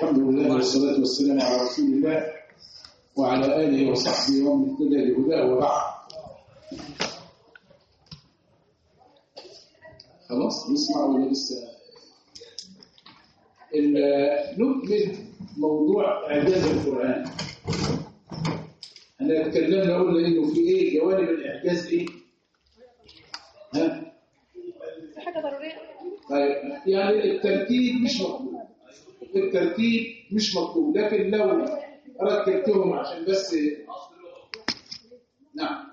الحمد لله والصلاة والسلام على رسول الله وعلى آله وصحبه ومن اهتدى بهداه وبعد خلاص نسمع ولا لسه ال- نكمل موضوع إعجاز القرآن احنا اتكلمنا قلنا انه في ايه جوانب الاعجاز ايه ها في حاجة ضرورية طيب يعني الترتيب مش مطلوب الترتيب مش مطلوب لكن لو رتبتهم عشان بس نعم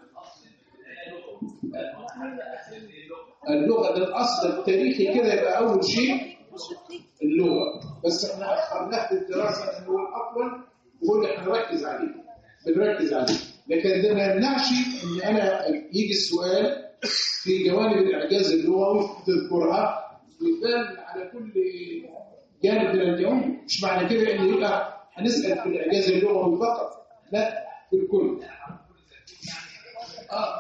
اللغة ده الأصل التاريخي كده يبقى أول شيء اللغة بس احنا أخرناه في الدراسة إنه هو الأفضل وهو احنا نركز عليه بنركز عليه لكن ده ما يمنعش إن أنا يجي السؤال في جوانب الإعجاز اللغوي تذكرها مثال على كل جانب من الجوانب مش معنى كده إن يبقى هنسأل في الإعجاز اللغوي فقط لا في الكل آه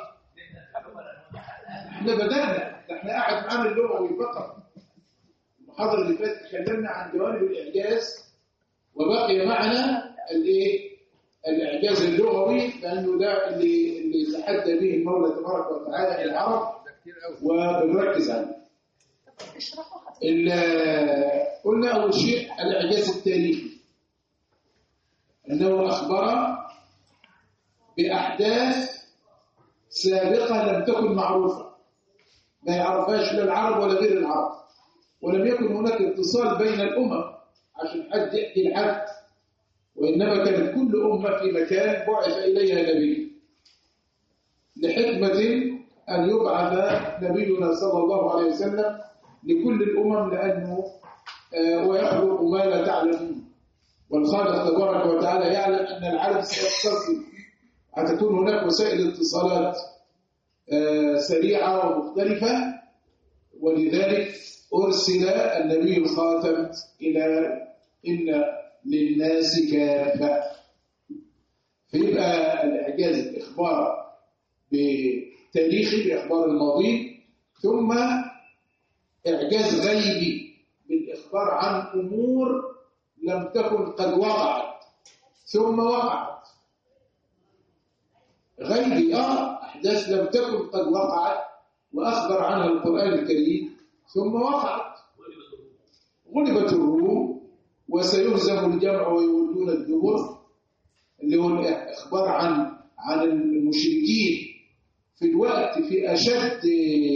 احنا بدأنا ده احنا قاعد معانا اللغوي فقط المحاضرة اللي فاتت تكلمنا عن جوانب الإعجاز وبقي معنا الايه الإعجاز اللغوي لأنه ده اللي اللي تحدى به المولى تبارك وتعالى العرب وبنركز عليه اشرحوا حضرتك ال- قلنا أول شيء الإعجاز التاريخي أنه أخبر بأحداث سابقة لم تكن معروفة ما يعرفهاش لا العرب ولا غير العرب ولم يكن هناك اتصال بين الأمم عشان حد يحكي لحد وإنما كانت كل أمة في مكان بعث إليها نبي لحكمة أن يبعث نبينا صلى الله عليه وسلم لكل الأمم لأنه آه، ويخلق ما لا تعلمون والخالق تبارك وتعالى يعلم أن العالم سيتصل هتكون هناك وسائل اتصالات آه، سريعة ومختلفة ولذلك أرسل النبي الخاتم إلى إن للناس كافة فيبقى الإعجاز الإخبار بتاريخي بإخبار الماضي ثم إعجاز غيبي بالإخبار عن أمور لم تكن قد وقعت ثم وقعت غيبي آه أحداث لم تكن قد وقعت وأخبر عنها القرآن الكريم ثم وقعت غلبت الروم وسيهزم الجمع ويولون الدبر اللي هو الإخبار عن عن المشركين في الوقت في أشد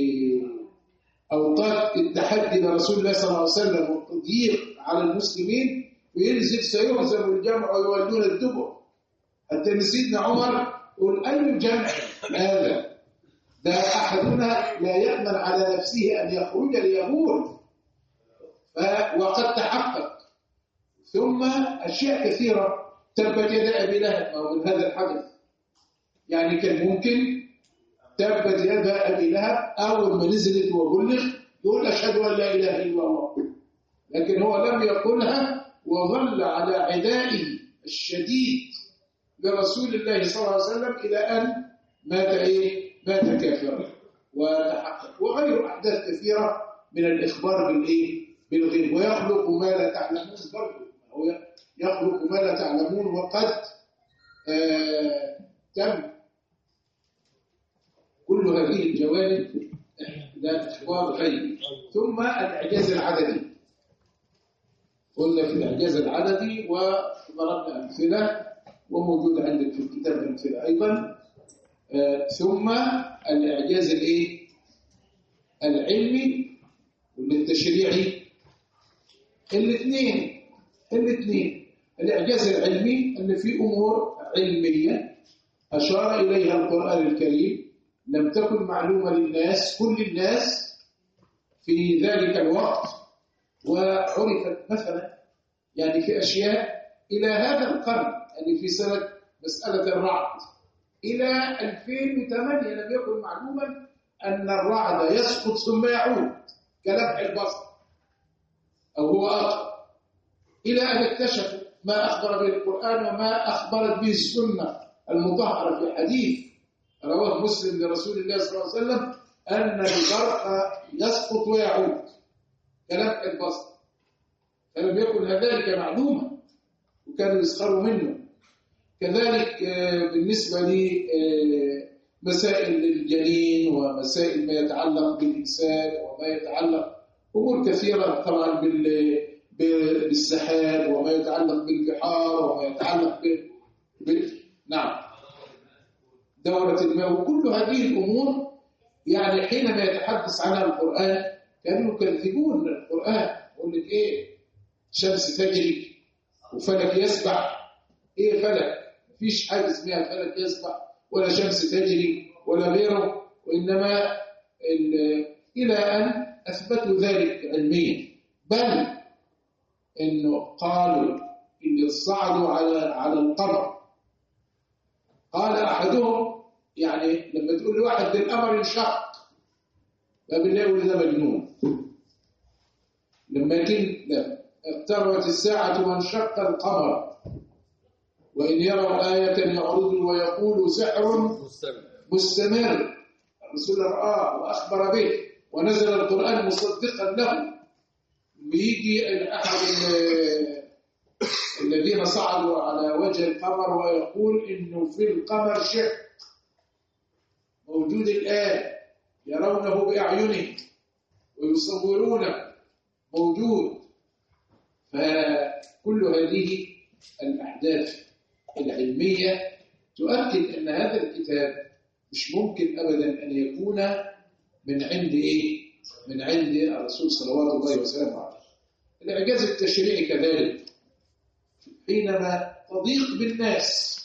أوقات التحدي لرسول الله صلى الله عليه وسلم والتضييق على المسلمين وينزل سيهزم الجمع ويولون الدبر حتى إن سيدنا عمر يقول أي جمع هذا ده أحدنا لا يأمن على نفسه أن يخرج ليغور ف- وقد تحقق ثم أشياء كثيرة تبت يد أبي لهب أو من هذا الحدث يعني كان ممكن تبت يد أبي لهب أول ما نزلت وبلغ يقول أشهد أن لا إله إلا الله لكن هو لم يقلها وظل على عدائه الشديد لرسول الله صلى الله عليه وسلم إلى أن مات إيه؟ مات كافرا وتحقق وغير أحداث كثيرة من الإخبار بالإيه؟ بالغيب ويخلق ما لا تعلمون برضه هو يخلق ما لا تعلمون وقد آه تم كل هذه الجوانب ذات إخبار غيبي ثم الإعجاز العددي قلنا في الإعجاز العددي وضربنا أمثلة وموجود عندك في الكتاب أمثلة أيضا آه، ثم الإعجاز الإيه؟ العلمي والتشريعي الاثنين الاثنين الإعجاز العلمي أن في أمور علمية أشار إليها القرآن الكريم لم تكن معلومة للناس كل الناس في ذلك الوقت وعرفت مثلا يعني في أشياء إلى هذا القرن يعني في سنة مسألة الرعد إلى 2008 لم يكن معلوما أن الرعد يسقط ثم يعود كلمح البصر أو هو أقرب إلى أن اكتشفوا ما أخبر به القرآن وما أخبرت به السنة المطهرة في حديث رواه مسلم لرسول الله صلى الله عليه وسلم أن البرق يسقط ويعود كلمح البصر فلم يكن ذلك معلوما وكانوا يسخروا منه كذلك آه، بالنسبة لمسائل الجنين ومسائل ما يتعلق بالإنسان وما يتعلق أمور كثيرة طبعا بال- ب- بالسحاب وما يتعلق بالبحار وما يتعلق ب... ب... نعم دورة الماء وكل هذه الأمور يعني حينما يتحدث عنها القرآن كانوا يكذبون القرآن يقول لك إيه شمس تجري وفلك يسبح إيه فلك مفيش حاجة اسمها فلك يسبح ولا شمس تجري ولا غيره وإنما ال- إلى أن أثبتوا ذلك علميا بل إنه قالوا إن صعدوا على على القمر قال أحدهم يعني لما تقول لواحد ده القمر انشق فبالله يقول ده مجنون لما يكن لا اقتربت الساعة وانشق القمر وإن يروا آية يعرضوا ويقولوا سحر مستمع مستمر الرسول رآه وأخبر به ونزل القرآن مصدقا له بيجي أحد ال- الذين صعدوا على وجه القمر ويقول إنه في القمر شق موجود الآن يرونه بأعينهم ويصورونه موجود فكل هذه الأحداث العلمية تؤكد أن هذا الكتاب مش ممكن أبدا أن يكون من عند إيه؟ من عند الرسول صلوات الله وسلامه عليه الإعجاز التشريعي كذلك حينما تضيق بالناس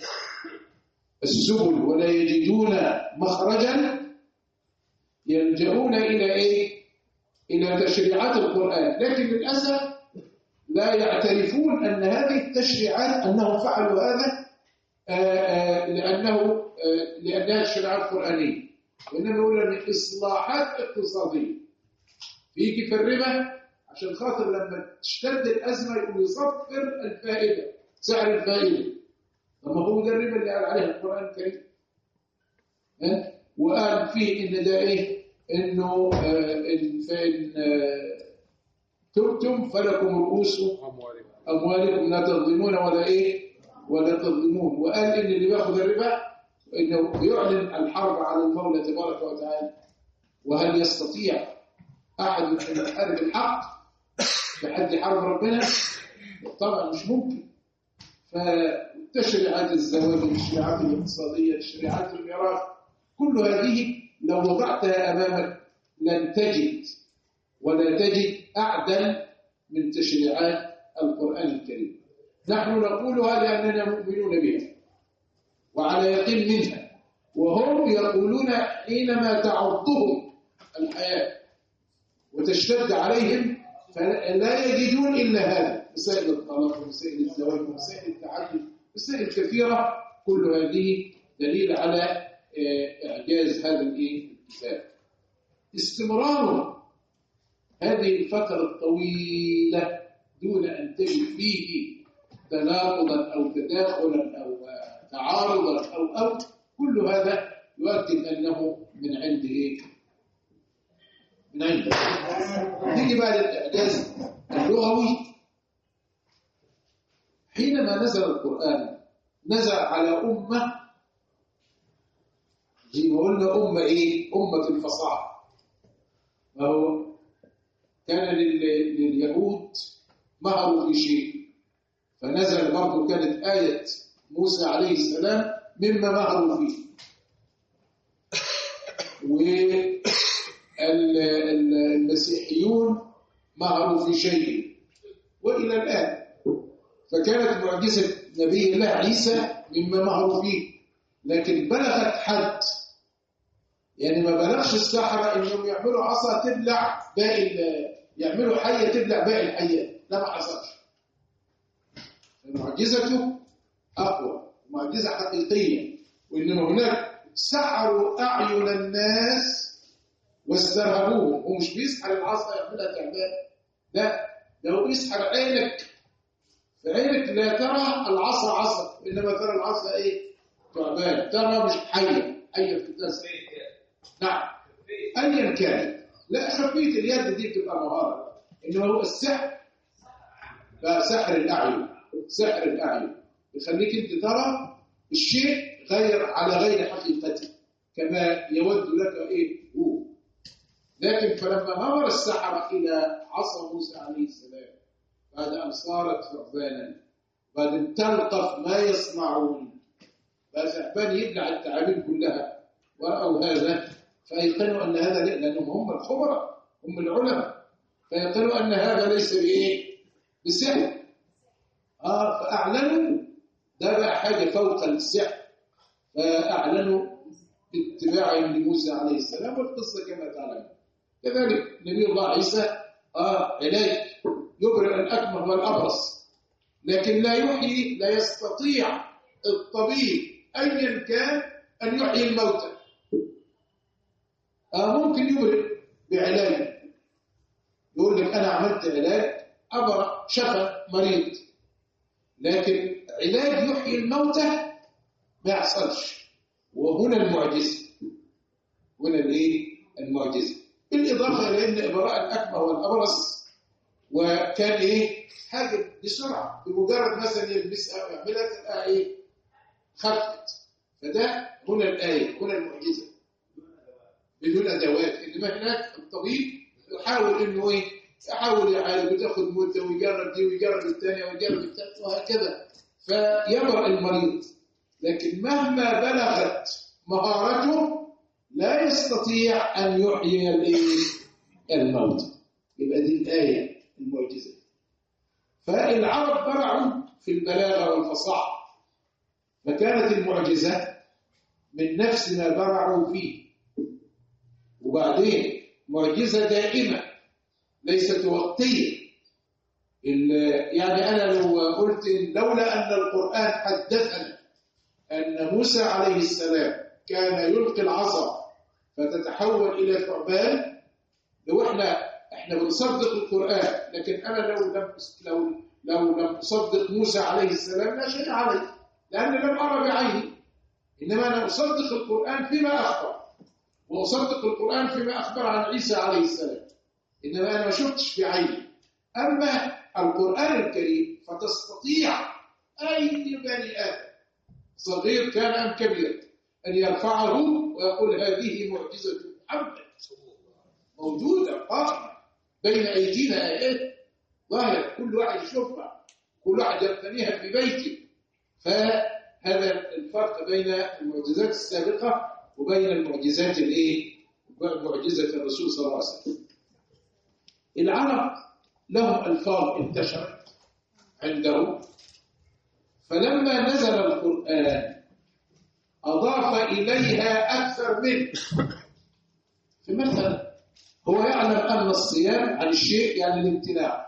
السبل ولا يجدون مخرجا يلجؤون إلى إيه؟ إلى تشريعات القرآن لكن للأسف لا يعترفون أن هذه التشريعات أنهم فعلوا هذا آه، آه، لأنه آه، لأنها شريعات قرآنية وإنما يقول أن إصلاحات اقتصادية بيجي في الربا عشان خاطر لما تشتد الأزمة يقوم يصفر الفائدة سعر الفائدة طب ما هو ده الربا اللي قال عليه القرآن الكريم ها؟ وقال فيه إن ده إيه إنه آه، إن فإن آه، تبتم فلكم رؤوس أموالهم أموالكم لا تظلمون ولا إيه ولا تظلمون وقال إن اللي بياخد الربا إنه يعلن الحرب على المولى تبارك وتعالى وهل يستطيع أحد أن يحارب الحق بحد حرب ربنا طبعا مش ممكن فتشريعات الزواج التشريعات الاقتصادية تشريعات الميراث كل هذه لو وضعتها أمامك لن تجد ولا تجد أعدل من تشريعات القرآن الكريم نحن نقولها لأننا مؤمنون بها وعلى يقين منها وهم يقولون حينما تعضهم الحياة وتشتد عليهم فلا يجدون إلا هذا مسائل الطلاق ومسائل الزواج ومسائل التعدد مسائل كثيرة كل هذه دليل على آه، إعجاز هذا الإيه؟ الكتاب استمرار هذه الفترة الطويلة دون أن تجد فيه تناقضا أو تداخلا أو آه، تعارضا أو أو كل هذا يؤكد أنه من عند إيه؟ من عنده نيجي بقى للإعجاز اللغوي حينما نزل القرآن نزل على أمة زي ما قلنا أمة إيه؟ أمة الفصاحة ما هو كان لل- لليهود مهر في شيء فنزل برضه كانت آية موسى عليه السلام مما مهروا فيه والمسيحيون مهروا في شيء وإلى الآن فكانت معجزة نبي الله عيسى مما مهروا فيه لكن بلغت حد يعني ما بلغش السحرة انهم يعملوا عصا تبلع باقي ال- يعملوا حية تبلع باقي الحيات لا ما حصلش معجزته أقوى معجزة حقيقية وإنما هناك سحروا أعين الناس واسترهبوهم هو مش بيسحر العصا يعملها تعبان لا ده هو بيسحر عينك فعينك لا ترى العصا عصا إنما ترى العصا إيه تعبان ترى مش حية حية في الناس نعم أيا كان لا خفية اليد دي بتبقى مهارة إنما هو السحر فسحر الأعين سحر الأعين يخليك أنت ترى الشيء غير على غير حقيقته كما يود لك إيه هو لكن فلما نظر السحرة إلى عصا موسى عليه السلام بعد أن صارت ثعبانا بعد أن تلقف ما يصنعون فثعبان يبلع التعابين كلها ورأوا هذا فأيقنوا أن هذا لأنهم هم الخبراء هم العلماء فيقولوا أن هذا ليس بإيه؟ بسحر آه فأعلنوا ده بقى حاجة فوق السحر فأعلنوا اتباعهم لموسى عليه السلام والقصة كما تعلمون كذلك نبي الله عيسى آه علاج يبرئ الأكمه والأبرص لكن لا يحيي لا يستطيع الطبيب أيا كان أن يحيي الموتى آه ممكن يبرئ بعلاج يقول لك أنا عملت علاج أبرأ شفى مريض لكن علاج يحيي الموتى ما يحصلش وهنا المعجزة هنا الايه المعجزة بالإضافة إلى أن إبراء الأكمه والأبرص وكان إيه حاجة بسرعة بمجرد مثلا يلبسها ويعملها تبقى إيه خفت فده هنا الآية هنا المعجزة بدون أدوات إنما هناك الطبيب يحاول إنه إيه يحاول يعالج وتاخد مدة ويجرب دي ويجرب الثانية ويجرب الثالثة وهكذا فيبرأ المريض لكن مهما بلغت مهارته لا يستطيع أن يحيي الإيه؟ الموت يبقى دي الآية المعجزة فالعرب برعوا في البلاغة والفصاحة فكانت المعجزة من نفس ما برعوا فيه وبعدين معجزة دائمة ليست وقتية يعني أنا لو قلت لولا أن القرآن حدثنا أن موسى عليه السلام كان يلقي العصا فتتحول إلى ثعبان لو احنا احنا بنصدق القرآن لكن أنا لو لم لو لو لم أصدق موسى عليه السلام لا شيء علي لأني لم أرى بعيني إنما أنا أصدق القرآن فيما أخبر وأصدق القرآن فيما أخبر عن عيسى عليه السلام إنما أنا ما شفتش بعيني أما القرآن الكريم فتستطيع أي بني آدم صغير كان أم كبير أن يرفعه ويقول هذه معجزة محمد موجودة قائمة بين أيدينا آيات ظاهر كل واحد يشوفها كل واحد يقتنيها في بيته فهذا الفرق بين المعجزات السابقة وبين المعجزات الايه معجزة الرسول صلى الله عليه وسلم العرب لهم ألفاظ انتشرت عنده فلما نزل القرآن أضاف إليها أكثر منه فمثلا هو يعلم أن الصيام عن الشيء يعني الامتناع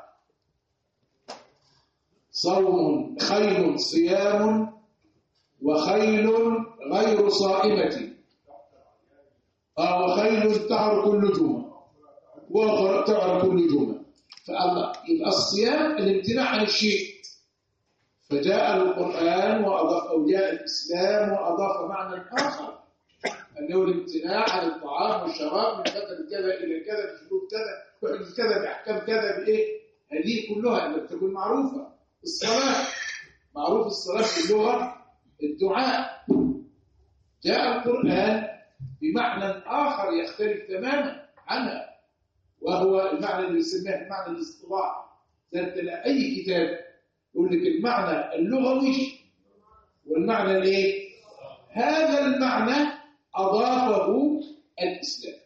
صوم خيل صيام وخيل غير صائمة آه وخيل تعرق اللجوم وأخرى تعرق اللجوم فالله يبقى الصيام الامتناع عن الشيء فجاء القرآن وأضاف أو جاء الإسلام وأضاف معنى آخر أنه الامتناع عن الطعام والشراب من فترة كذا إلى كذا بشروط كذا وحدث كذا بأحكام كذا بإيه هذه كلها أن تكون معروفة الصلاة معروف الصلاة في اللغة الدعاء جاء القرآن بمعنى آخر يختلف تماما عنها وهو المعنى اللي يسميه المعنى الاصطلاحي تلاقي أي كتاب يقول لك المعنى اللغوي والمعنى الايه هذا المعنى أضافه الإسلام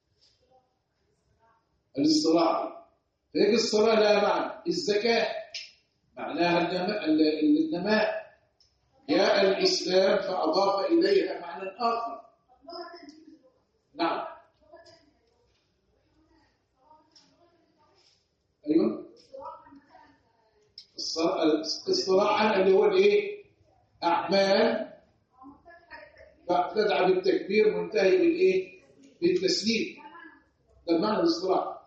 الاصطلاحي فيجي الصلاة لها معنى الزكاة معناها النماء جاء الإسلام فأضاف إليها معنى آخر نعم أيوه اصطلاحا اللي هو الايه اعمال تدعى بالتكبير منتهي بالايه بالتسليم ده المعنى الاصطلاحي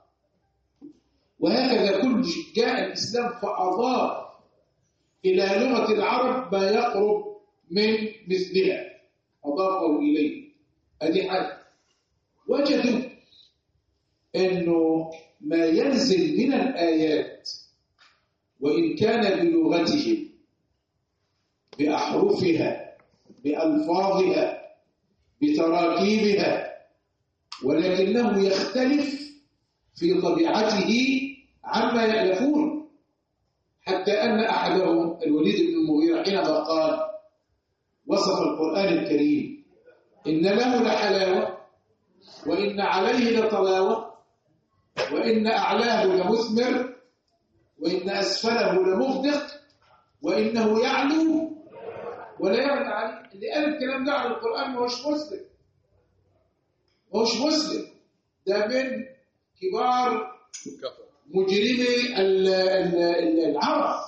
وهكذا كل شيء جاء الاسلام فاضاف الى لغه العرب ما يقرب من مثلها اضافه اليه ادي حاجه وجدوا انه ما ينزل من الايات وإن كان بلغتهم بأحرفها بألفاظها بتراكيبها ولكنه يختلف في طبيعته عما يألفون حتى أن أحدهم الوليد بن المغيرة حينما قال وصف القرآن الكريم إن له لحلاوة وإن عليه لطلاوة وإن أعلاه لمثمر وإن أسفله لمغدق وإنه يعلو ولا يعلى عليه اللي قال الكلام ده على القرآن ما هوش مسلم ما هوش مسلم ده من كبار كفر مجرمي ال- ال- ال- العرب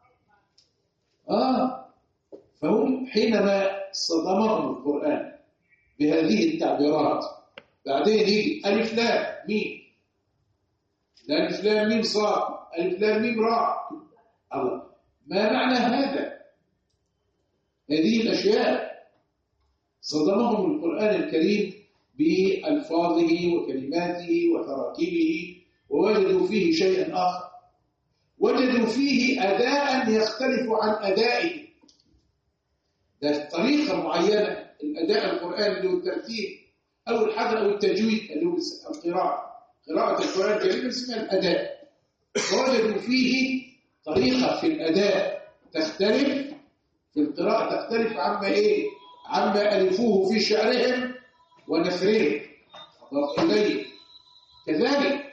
آه فهم حينما صدمهم القرآن بهذه التعبيرات بعدين يجي ألف لام ميم لا ألف لام ميم صاد ألف لام ميم راء الله ما معنى هذا هذه الأشياء صدمهم القرآن الكريم بألفاظه وكلماته وتراكيبه ووجدوا فيه شيئا آخر وجدوا فيه أداء يختلف عن أدائه ده طريقة معينة الأداء القرآني اللي هو الترتيب أو الحذر أو التجويد اللي هو القراءة قراءة القرآن الكريم اسمها الأداء ووجدوا فيه طريقة في الأداء تختلف في القراءة تختلف عما إيه عما ألفوه في شعرهم ونثرهم أضاف إليه كذلك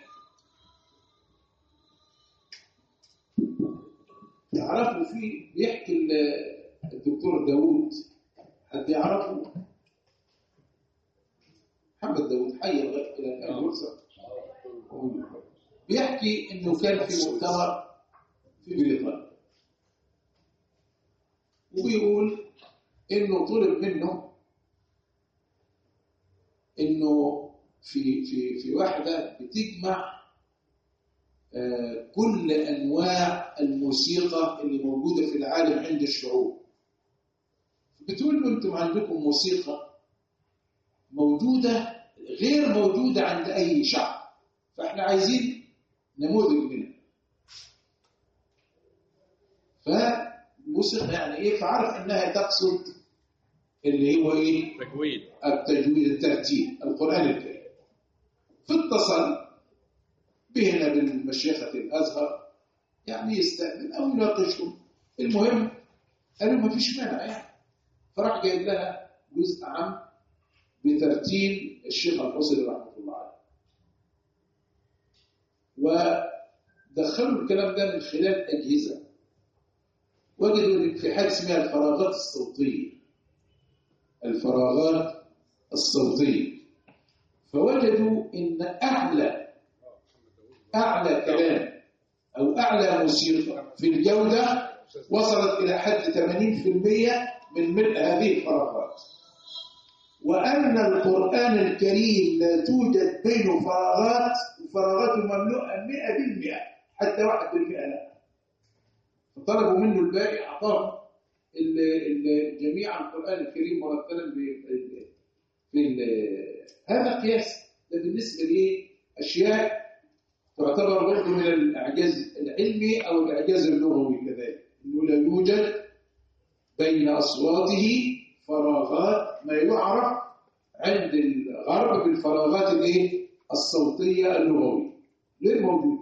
يعرفوا في بيحكي ال- الدكتور داوود حد يعرفه محمد داوود حي لغاية إلى الآن يرسل بيحكي إنه كان في مؤتمر في بريطانيا وبيقول إنه طلب منه إنه في في في واحدة بتجمع آه، كل أنواع الموسيقى اللي موجودة في العالم عند الشعوب بتقول له أنتم عندكم موسيقى موجودة غير موجودة عند أي شعب فإحنا عايزين نموذج منها فالموسيقى يعني إيه فعرف إنها تقصد اللي هو إيه تجويد التجويد الترتيب القرآن الكريم فاتصل بهنا بالمشيخة الأزهر يعني يستأذن أو يناقشهم المهم قالوا ما فيش مانع يعني فراح جايب لها جزء عام بترتيب الشيخ الحصري رحمه الله عليه ودخلوا الكلام ده من خلال أجهزة وجدوا إن في حاجة اسمها الفراغات الصوتية الفراغات الصوتية فوجدوا إن أعلى أعلى كلام أو أعلى موسيقى في الجودة وصلت إلى حد 80% من ملء هذه الفراغات وأن القرآن الكريم لا توجد بينه فراغات وفراغاته مملوءة 100% حتى 1% لا فطلبوا منه الباقي أعطاهم ال- ال- جميع القرآن الكريم مرتبا ب- ب- في ال- هذا قياس ده بالنسبة لأشياء تعتبر برضه من الإعجاز العلمي أو الإعجاز اللغوي كذلك إنه لا يوجد بين أصواته فراغات ما يعرف عند الغرب بالفراغات الايه الصوتية اللغوية غير موجودة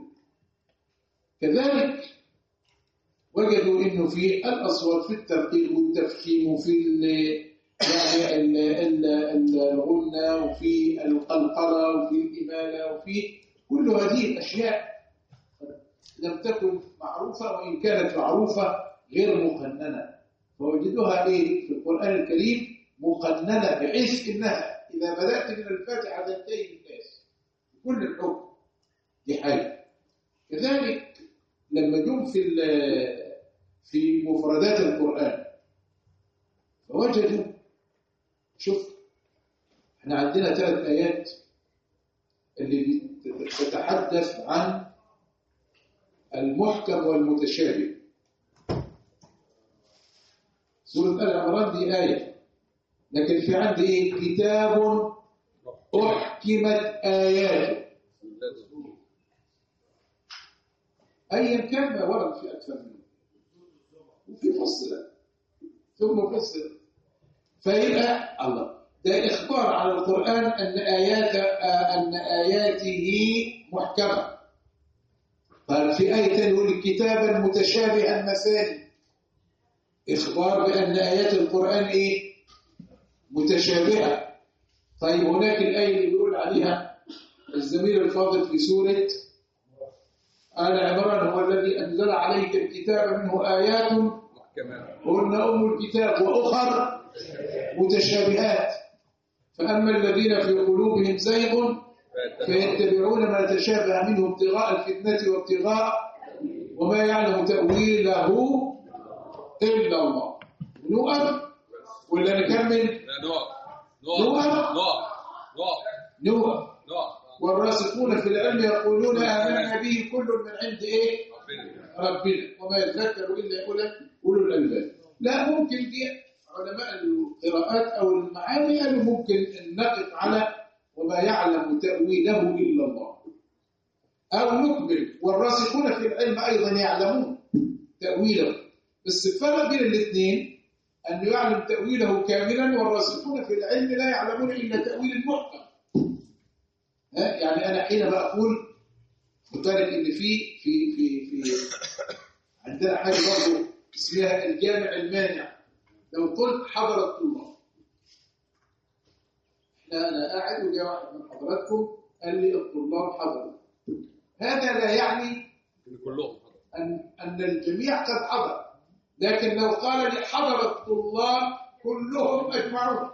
كذلك وجدوا انه في الاصوات في الترقيق والتفخيم وفي ال- يعني ال- ال- ال- الغنى وفي القلقلة وفي الإمالة وفي كل هذه الأشياء لم تكن معروفة وإن كانت معروفة غير مقننة فوجدوها إيه في القرآن الكريم مقننة بحيث إنها إذا بدأت من الفاتحة تنتهي بالناس كل الحكم دي حاجة كذلك لما جم في ال- في مفردات القرآن فوجدوا شوف احنا عندنا ثلاث آيات اللي بتتحدث عن المحكم والمتشابه سورة آل عمران دي آية لكن في عندي إيه؟ كتاب أحكمت آياته ايا كان ما ورد في اكثر منه وفي فصل ثم فصل فيبقى الله ده إخبار على القرآن أن آيات أن آياته محكمة قال في آية يقول كتابا متشابها مثاني إخبار بأن آيات القرآن إيه متشابهة طيب هناك الآية اللي بيقول عليها الزميل الفاضل في سورة آل عمران هو الذي أنزل عليك الكتاب منه آيات محكمات هن أم الكتاب وأخر متشابهات فأما الذين في قلوبهم زيغ فيتبعون ما تشابه منه ابتغاء الفتنة وابتغاء وما يعلم تأويله إلا الله نقف ولا نكمل لا نقف نقف نقف نقف نقف نقف والراسخون في العلم يقولون آمنا به كل من عند إيه ربنا ربنا وما يذكر إلا أولى أولو الألباب لا ممكن دي علماء القراءات أو المعاني قالوا ممكن أن نقف على وما يعلم تأويله إلا الله أو نكمل والراسخون في العلم أيضا يعلمون تأويله بس الفرق بين الاثنين أنه يعلم تأويله كاملا والراسخون في العلم لا يعلمون إلا تأويل المحكم ها؟ يعني أنا حين بقول خد بالك إن في في في في عندنا حاجة برضه اسمها الجامع المانع لو قلت حضر الطلاب احنا انا قاعد وجاء واحد من حضراتكم قال لي الطلاب حضروا هذا لا يعني إن كلهم حضر. أن أن الجميع قد حضر لكن لو قال لي حضر الطلاب كلهم أجمعون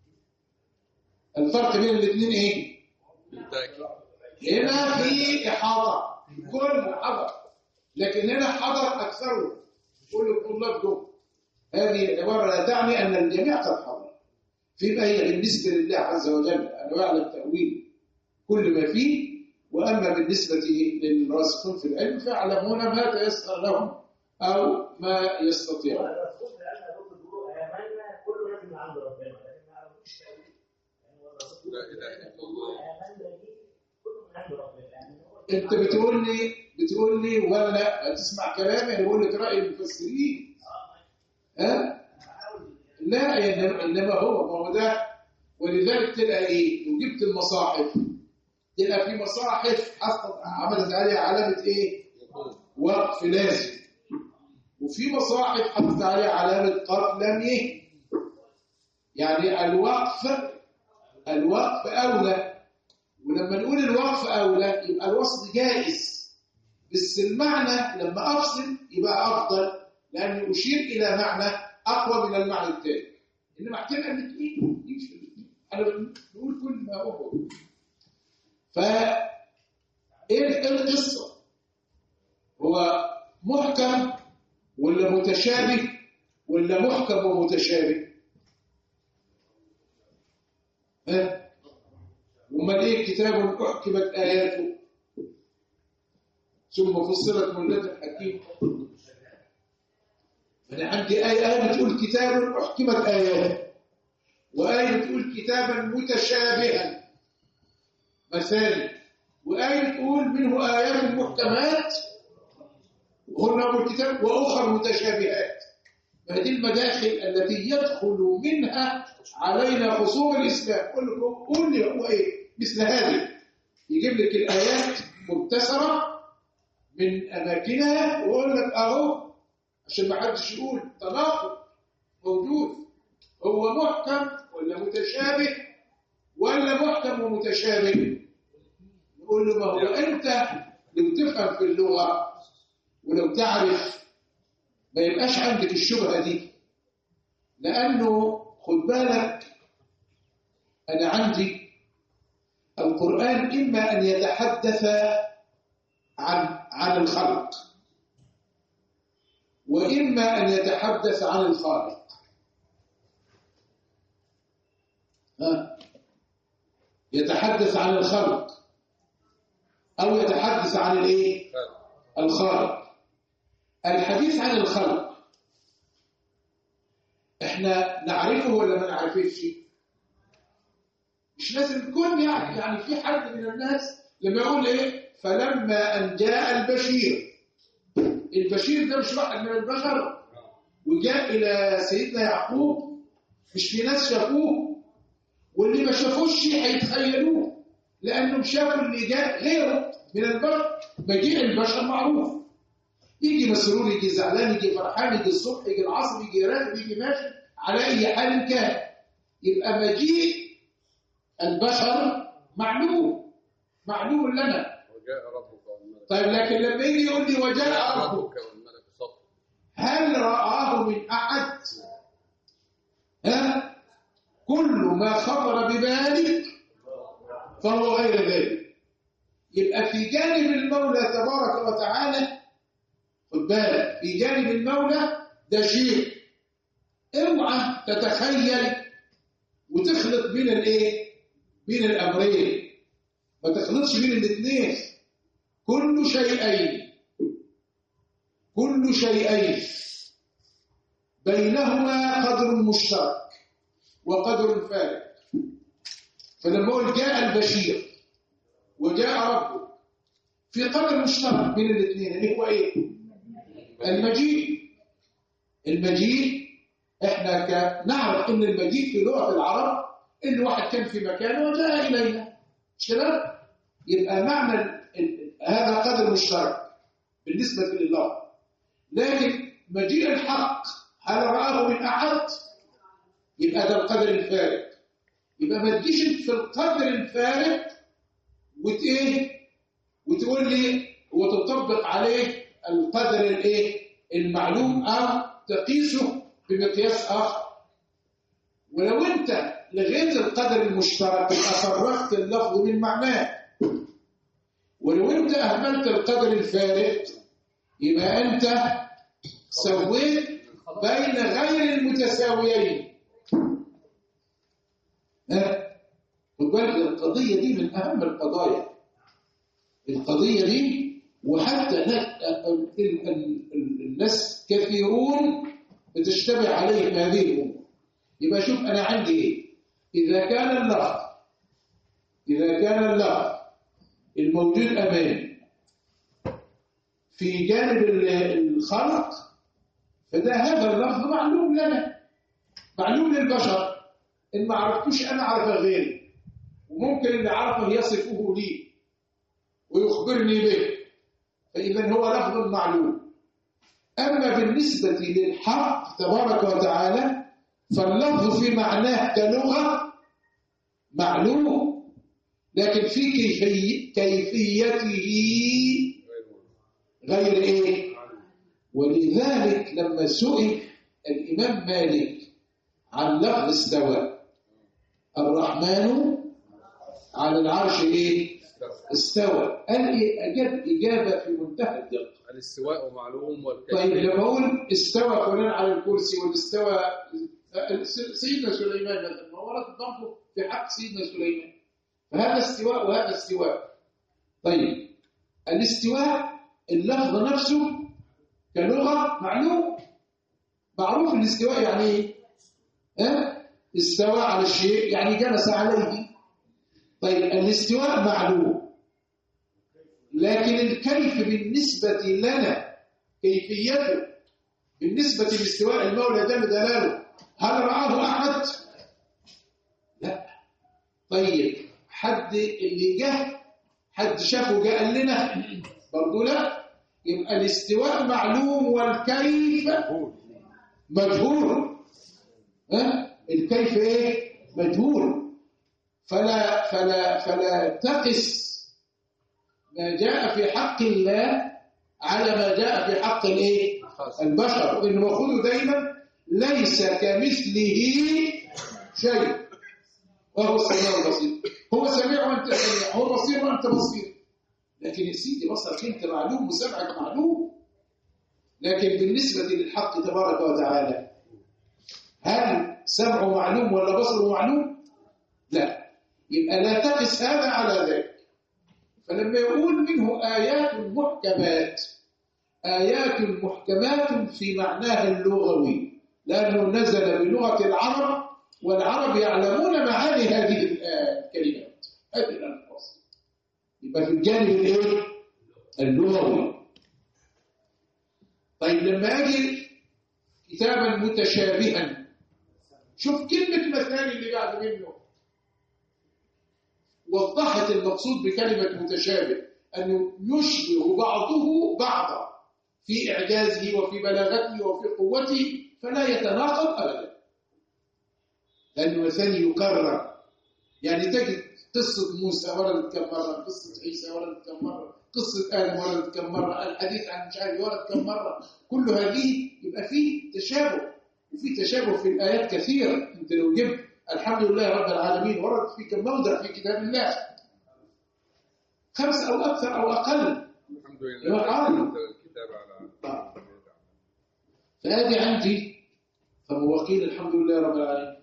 الفرق بين الاثنين إيه؟ بالتأكيد هنا في إحاطة كل حضر لكن هنا حضر أكثرهم كل الطلاب دول هذه العبارة لا تعني أن الجميع قد حضر فيما هي بالنسبة لله عز وجل أنه يعلم تأويل كل ما فيه وأما بالنسبة للراسخون في العلم فيعلمون ما تيسر لهم أو ما يستطيعون الرسول في العلم برضه بيقولوا آمنا كله لازم من عند ربنا لكن ما يعرفوش تأويل يعني هو الرسول لا إله إلا الله آمنا دي كله من عند ربنا يعني هو أنت بتقول لي بتقول لي ولا لا تسمع كلامي أنا بقول لك رأي المفسرين ها؟ لا إنما, إنما هو ما هو ده ولذلك تلقى إيه؟ لو جبت المصاحف تلقى في مصاحف حطت عملت عليها علامة إيه؟ يقول وقف لازم وفي مصاحف حطت عليها علامة قف لم يه يعني الوقف الوقف أولى ولما نقول الوقف أولى يبقى الوصل جائز بس المعنى لما أفصل يبقى أفضل لأنه أشير إلى معنى أقوى من المعنى التاني إنما احتمال الاثنين يمشي الاثنين أنا بقول كل ما أقول فا إيه إيه القصة؟ هو محكم ولا متشابه ولا محكم ومتشابه ها امال ايه كتاب احكمت اياته ثم فصلت من لدن حكيم انا عندي ايه ايه بتقول كتاب احكمت اياته وايه بتقول كتابا متشابها مثالي وايه بتقول منه ايات محكمات وهن أم الكتاب وأخر متشابهات فهذه المداخل التي يدخل منها علينا خصوم الإسلام قل لكم قول لي هو إيه مثل هذه يجيب لك الآيات مبتسرة من أماكنها ويقول لك أهو عشان ما حدش يقول تناقض موجود هو محكم ولا متشابه ولا محكم ومتشابه نقول له ما هو أنت لو تفهم في اللغة ولو تعرف ما يبقاش عندك الشبهة دي لأنه خد بالك أنا عندي القرآن إما أن يتحدث عن عن الخلق وإما أن يتحدث عن الخالق ها يتحدث عن الخلق أو يتحدث عن الإيه؟ الخالق الحديث عن الخلق احنا نعرفه ولا ما نعرفش مش لازم الكل يعني يعني في حد من الناس لما يقول ايه فلما ان جاء البشير البشير ده مش واحد من البشر وجاء إلى سيدنا يعقوب مش في ناس شافوه واللي ما شافوش هيتخيلوه لأنهم شافوا اللي جاء غيره من البشر مجيء البشر معروف يجي مسرور يجي زعلان يجي فرحان يجي الصبح يجي العصر يجي راكب يجي ماشي على أي حال كان يبقى مجيء البشر معلوم معلوم لنا وجاء ربك والملك طيب لكن لما يجي يقول لي وجاء ربك ربك والملك صف هل رآه من أحد؟ ها؟ كل ما خطر ببالك فهو غير ذلك يبقى في جانب المولى تبارك وتعالى خد بالك في جانب المولى ده شيء اوعى تتخيل وتخلط بين الايه؟ بين الامرين ما تخلطش بين الاثنين كل شيئين كل شيئين بينهما قدر مشترك وقدر فارق فلما اقول جاء البشير وجاء ربك في قدر مشترك بين الاثنين اللي هو ايه المجيء المجيء احنا ك- نعرف ان المجيء في لغه العرب ان واحد كان في مكانه وجاء الينا مش كده يبقى معنى ال- ال- هذا قدر مشترك بالنسبه لله لكن مجيء الحق هل رآه من أحد؟ يبقى ده القدر الفارق يبقى ما تجيش في القدر الفارق وت ايه وتقول لي وتطبق عليه القدر الايه المعلوم او تقيسه بمقياس اخر ولو انت لغيت القدر المشترك يبقى فرقت اللفظ من معناه ولو انت اهملت القدر الفارق يبقى انت سويت بين غير المتساويين ها خد بالك القضيه دي من اهم القضايا القضيه دي وحتى هناك ال- ال- ال- الناس كثيرون بتشتبه عليهم هذه الامور يبقى شوف انا عندي ايه اذا كان اللفظ اذا كان اللفظ الموجود امامي في جانب ال- الخلق فده هذا اللفظ معلوم لنا معلوم للبشر ان ما عرفتوش انا اعرف غيري وممكن اللي عرفه يصفه لي ويخبرني به فاذا هو لفظ معلوم اما بالنسبه للحق تبارك وتعالى فاللفظ في معناه كلغه معلوم لكن في كيفي- كيفيته غير غير ايه ولذلك لما سئل الامام مالك عن لفظ استوى الرحمن على العرش ايه استوى قال ايه اجاب اجابه في منتهى الدقه الاستواء معلوم طيب والكيف لما اقول استوى فلان على الكرسي والاستوى سيدنا سليمان مثلا ما ورد برضه في حق سيدنا سليمان فهذا استواء وهذا استواء طيب الاستواء اللفظ نفسه كلغه معلوم معروف الاستواء يعني ايه؟ ها؟ استوى على الشيء يعني جلس عليه طيب الاستواء معلوم لكن الكيف بالنسبة لنا كيفيته بالنسبة لاستواء المولى جل جلاله هل رآه أحد؟ لا طيب حد اللي جه حد شافه جاء قال لنا برضه لا يبقى الاستواء معلوم والكيف مجهول ها الكيف ايه مجهول فلا فلا فلا تقس ما جاء في حق الله على ما جاء في حق الايه البشر ان مأخوذه دايما ليس كمثله شيء وهو السميع البصير هو سميع وانت سميع هو بصير وانت بصير لكن يا سيدي بصرك انت معلوم وسمعك معلوم لكن بالنسبه للحق تبارك وتعالى هل سمعه معلوم ولا بصره معلوم لا يبقى لا تقس هذا على ذاك فلما يقول منه آيات محكمات آيات محكمات في معناها اللغوي لأنه نزل بلغة العرب والعرب يعلمون معاني هذه الكلمات هذه الألفاظ يبقى في الجانب الايه؟ اللغوي طيب لما اجي كتابا متشابها شوف كلمة مثاني اللي بعد منه وضحت المقصود بكلمة متشابه أنه يشبه بعضه بعضا في إعجازه وفي بلاغته وفي قوته فلا يتناقض أبدا لأنه مثاني يكرر يعني تجد قصة موسى وردت كم مرة قصة عيسى وردت كم مرة قصة آدم وردت كم مرة الحديث عن مش عارف ورد كم مرة كل هذه يبقى فيه تشابه وفي تشابه في الآيات كثير أنت لو جبت الحمد لله رب العالمين ورد في كم موضع في كتاب الله خمس أو أكثر أو أقل الحمد يا لله عالم. أنزل الكتاب على فهذه عندي فمواقيل الحمد لله رب العالمين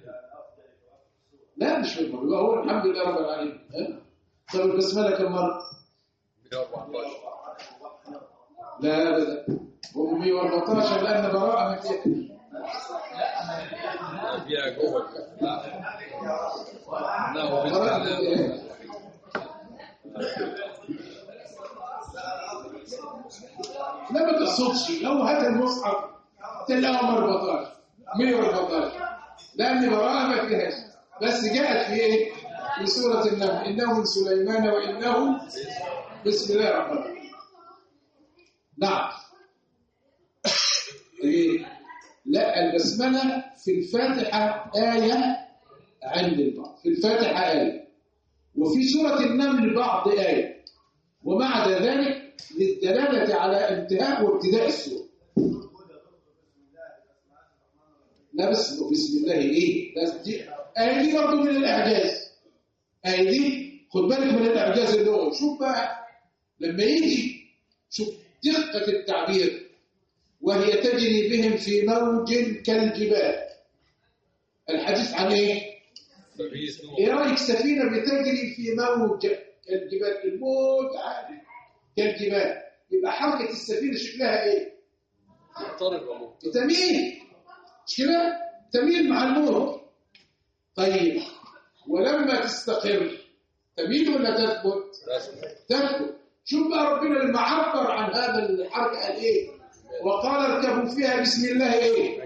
لا مش من مرة هو الحمد لله رب العالمين ها؟ طب البسملة كم مرة؟ 114 لا ابدا هو 114 لأن براءة من فيها فيها جوه لا هو بسم براءة من الله فيها لا ما تقصدش لو هات المصحف تلاقيهم 14 114 لأن براءة ما فيهاش بس جاءت في ايه؟ في سورة النمل إنه من سليمان وإنه بسم الله الرحمن الرحيم نعم إيه؟ لا البسملة في الفاتحة آية عند البعض في الفاتحة آية وفي سورة النمل بعض آية ومع ذلك للدلالة على انتهاء وابتداء السورة لا بس بسم الله ايه بس دي آية دي برضه من الإعجاز آية دي خد بالك من الإعجاز اللغوي شوف بقى لما يجي شوف دقة التعبير وهي تجري بهم في موج كالجبال الحديث عن ايه؟ سبيس ايه نور رايك سفينه بتجري في موج كالجبال الموج عالي كالجبال يبقى حركه السفينه شكلها ايه؟ مضطرب ومضطرب تميل مش كده؟ تميل مع الموج طيب ولما تستقر تميل ولا تثبت؟ رسم تثبت شوف بقى ربنا لما عبر عن هذا الحركه قال ايه؟ وقال اركبوا فيها بسم الله ايه؟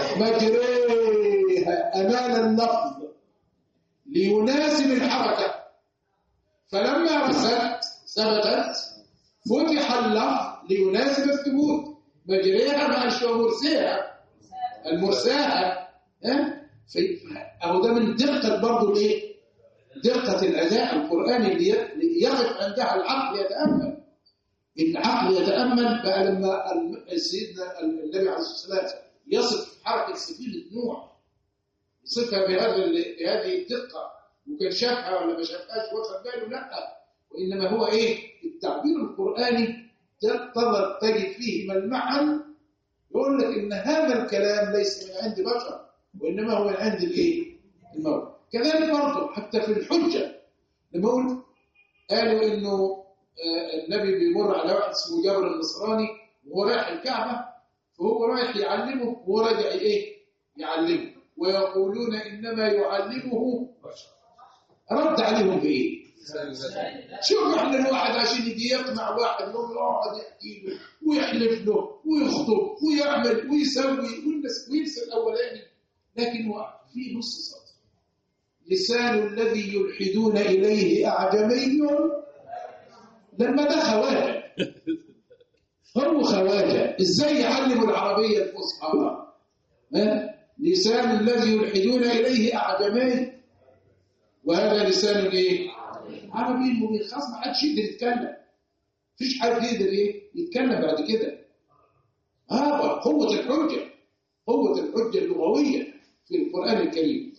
مجريها أمال اللفظ ليناسب الحركة فلما رست ثبتت فتح اللفظ ليناسب الثبوت مجريها مع شو مرسيها المرساها ها في أهو ده من دقة برضه ليه؟ دقة الأداء القرآني اللي ي- اللي يقف عندها العقل يتأمل العقل يتأمل بقى لما الم- سيدنا النبي عليه الصلاة والسلام يصف حركة سفينة نوح يصفها بهذا ال- بهذه الدقة وكان شافها ولا ما شافهاش واخد باله لا وإنما هو إيه التعبير القرآني تظل تجد فيه ملمحا يقول لك إن هذا الكلام ليس من عند بشر وإنما هو من عند الإيه المولى كذلك برضه حتى في الحجة لما أقول قالوا إنه آه، النبي بيمر على واحد اسمه جابر النصراني وهو رايح الكعبة فهو رايح يعلمه وهو راجع ايه يعلمه ويقولون انما يعلمه رد عليهم بايه شوف احنا الواحد عشان يجي يقنع واحد يقوم يقعد يحكي له ويحلف له ويخطب ويعمل ويسوي والناس وينسى الاولاني لكن هو في نص سطر لسان الذي يلحدون اليه اعجمي لما ده خواجه هو خواجه ازاي يعلموا العربيه الفصحى ها؟ لسان الذي يلحدون اليه اعجمي وهذا لسان ايه عربي مبين خلاص ما حدش يقدر يتكلم مفيش حد يقدر ايه يتكلم بعد كده هذا قوه الحجه قوه الحجه اللغويه في القران الكريم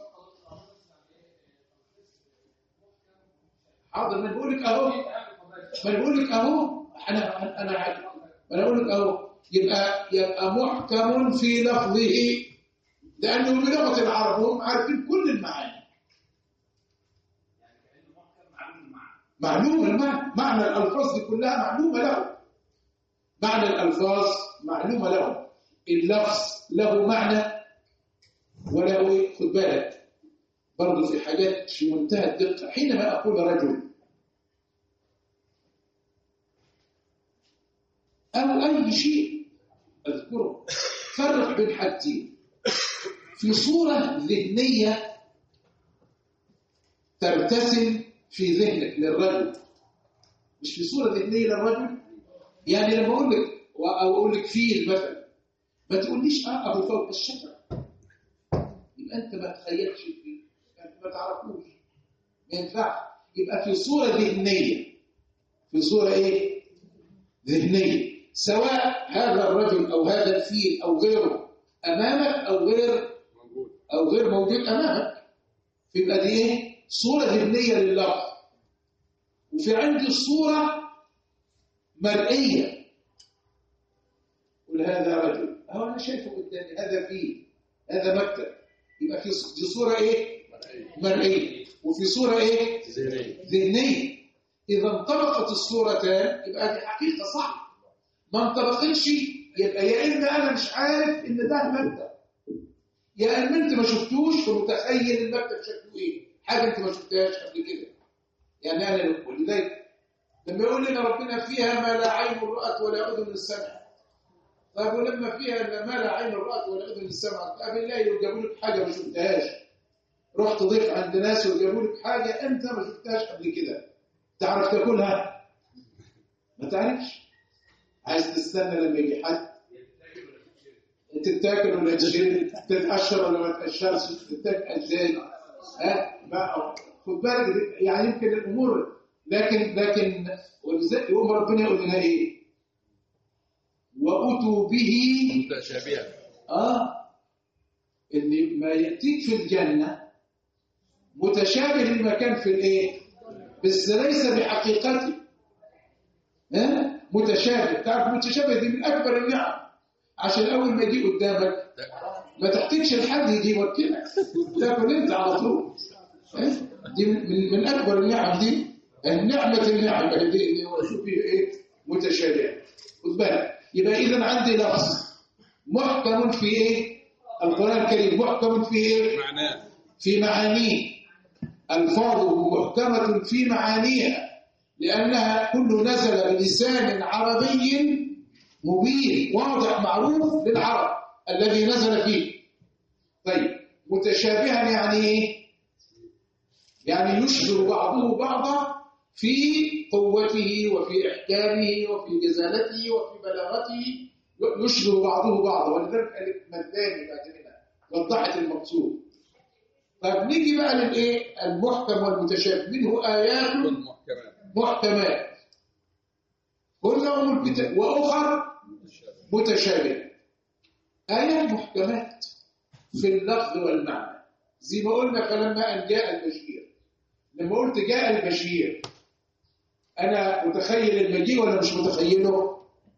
حاضر ما بقول لك اهو ما بقول لك اهو انا انا عارف ما انا بقول لك اهو يبقى يبقى محكم في لفظه لانه بلغه العرب هم عارفين كل المعاني معلومه المعنى معنى الالفاظ دي كلها معلومه له معنى الالفاظ معلومه له اللفظ له معنى وله إيه؟ خد بالك برضه في حاجات في منتهى الدقه حينما اقول رجل أو أي شيء اذكره فرق بين حاجتين في صورة ذهنية ترتسم في ذهنك للرجل مش في صورة ذهنية للرجل يعني لما أقول لك أو أقول لك فيل مثلا ما تقوليش اه أبو فوق الشجرة يبقى أنت ما تخيلش فيه أنت ما تعرفوش ما ينفعش يبقى في صورة ذهنية في صورة إيه؟ ذهنية سواء هذا الرجل أو هذا الفيل أو غيره أمامك أو غير موجود أو غير موجود أمامك يبقى دي إيه؟ صورة ذهنية لللفظ وفي عندي الصورة مرئية قل هذا رجل أهو أنا شايفه قدامي هذا فيه هذا مكتب يبقى في دي صورة إيه؟ مرئية وفي صورة إيه؟ ذهنية ذهنية إذا انطبقت الصورتان يبقى دي حقيقة صح ما انطبقتش يبقى يا إما أنا مش عارف إن ده مكتب يا إما أنت ما شفتوش فمتخيل المكتب شكله إيه حاجة أنت ما شفتهاش قبل كده يعني أنا ولذلك لما يقول لنا ربنا فيها ما لا عين رأت ولا أذن سمعت طيب ولما فيها ما لا عين رأت ولا أذن سمعت قبل الله يجيبوا لك حاجة ما شفتهاش رحت ضيف عند ناس وجابوا لك حاجة أنت ما شفتهاش قبل كده تعرف تاكلها ما تعرفش عايز تستنى لما يجي حد تتاكل ولا تشيل تتقشر ولا ما تتقشرش تتاكل ازاي ها ما خد بالك دي- يعني يمكن الامور لكن لكن ولذلك يقوم ربنا يقول لنا ايه واتوا به متشابهة اه ان ما ياتيك في الجنه متشابه المكان في الايه بس ليس بحقيقته ها متشابه تعرف متشابه دي من اكبر النعم عشان اول ما يجي قدامك ما تحتاجش لحد يجي يوكلك تاكل انت على طول ها؟ دي من, من- من اكبر النعم دي النعمه النعمه دي اللي هو شوف فيها ايه متشابه خد بالك يبقى اذا عندي لفظ محكم في ايه القران الكريم محكم في ايه معناه في معانيه ألفاظه محكمة في معانيها لأنها كل نزل بلسان عربي مبين واضح معروف للعرب الذي نزل فيه طيب متشابها يعني ايه يعني يشبه بعضه بعضا في قوته وفي إحكامه وفي جزالته وفي بلاغته يشبه بعضه بعضا ولذلك قالت مثاني بعد كده وضحت المقصود طيب نيجي بقى للايه المحكم والمتشابه منه ايات والمحكمات محكمات كلهم الكتاب واخر متشابهه ايات محكمات في اللفظ والمعنى زي ما قلنا فلما ان جاء البشير لما قلت جاء البشير انا متخيل المجيء ولا مش متخيله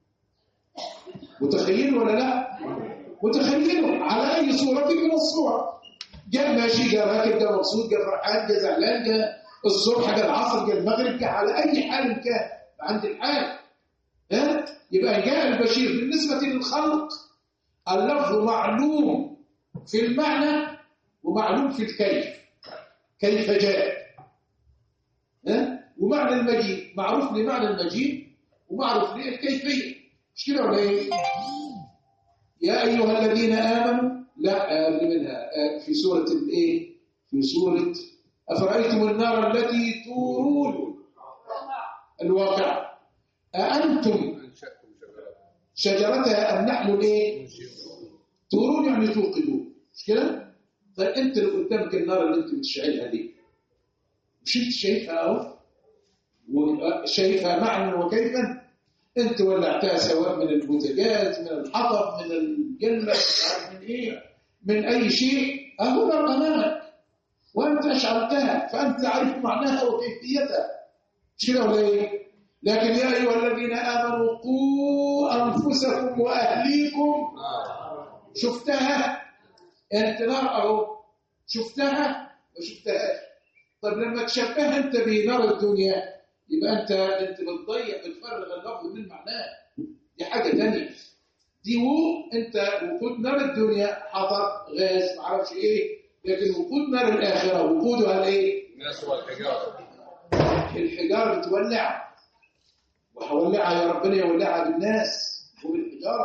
متخيله ولا لا متخيله على اي صوره من الصور جاء ماشي جاء راكب جاء مبسوط جاء فرحان جاء زعلان جاء الصبح جاء العصر جاء المغرب جاء على اي حال كان عند الحال ها يبقى جاء البشير بالنسبه للخلق اللفظ معلوم في المعنى ومعلوم في الكيف كيف جاء ها ومعنى المجيء معروف لمعنى المجيء ومعروف للكيفيه مش كده ولا ايه يا ايها الذين امنوا لا قبل منها آه، في سوره الايه في سوره افرايتم النار التي تورون الواقع اانتم أنشأكم شجرة شجرتها ام نحن الايه تورون يعني توقدون مش كده طيب انت اللي قدامك النار اللي انت بتشعلها دي مش انت شايفها اهو وشايفها معنى وكيفا انت ولعتها سواء من البوتاجاز من الحطب من الجلة مش عارف من ايه من اي شيء اهو نار امامك وانت اشعلتها فانت عارف معناها وكيفيتها مش كده ولا ايه لكن يا ايها الذين امنوا قوا انفسكم واهليكم شفتها انت نار اهو شفتها ما شفتهاش طب لما تشبهها انت بنار الدنيا يبقى انت انت بتضيع بتفرغ اللفظ من معناه دي حاجه ثانيه دي هو انت وقود نار الدنيا حطب غاز معرفش ايه لكن وقود نار الاخره وقودها الايه الناس والحجارة الحجاره بتولع وهولعها يا ربنا يولعها بالناس وبالحجاره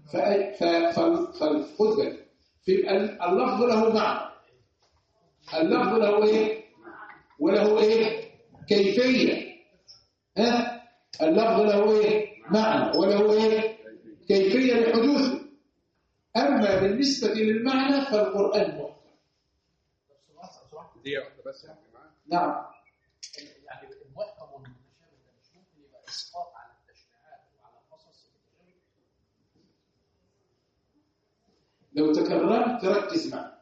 فأي- ف- فال- فالخد بالك في ال- اللفظ له معنى اللفظ له ايه وله ايه كيفيه ها اللفظ له ايه معنى وله ايه كيفيه لحدوثه اما بالنسبه للمعنى فالقران محكم دي واحده بس يعني معاه نعم يعني المحكم والمتشابه ده مش ممكن يبقى اسقاط على التشريعات وعلى قصص المتشابه لو تكررت تركز معي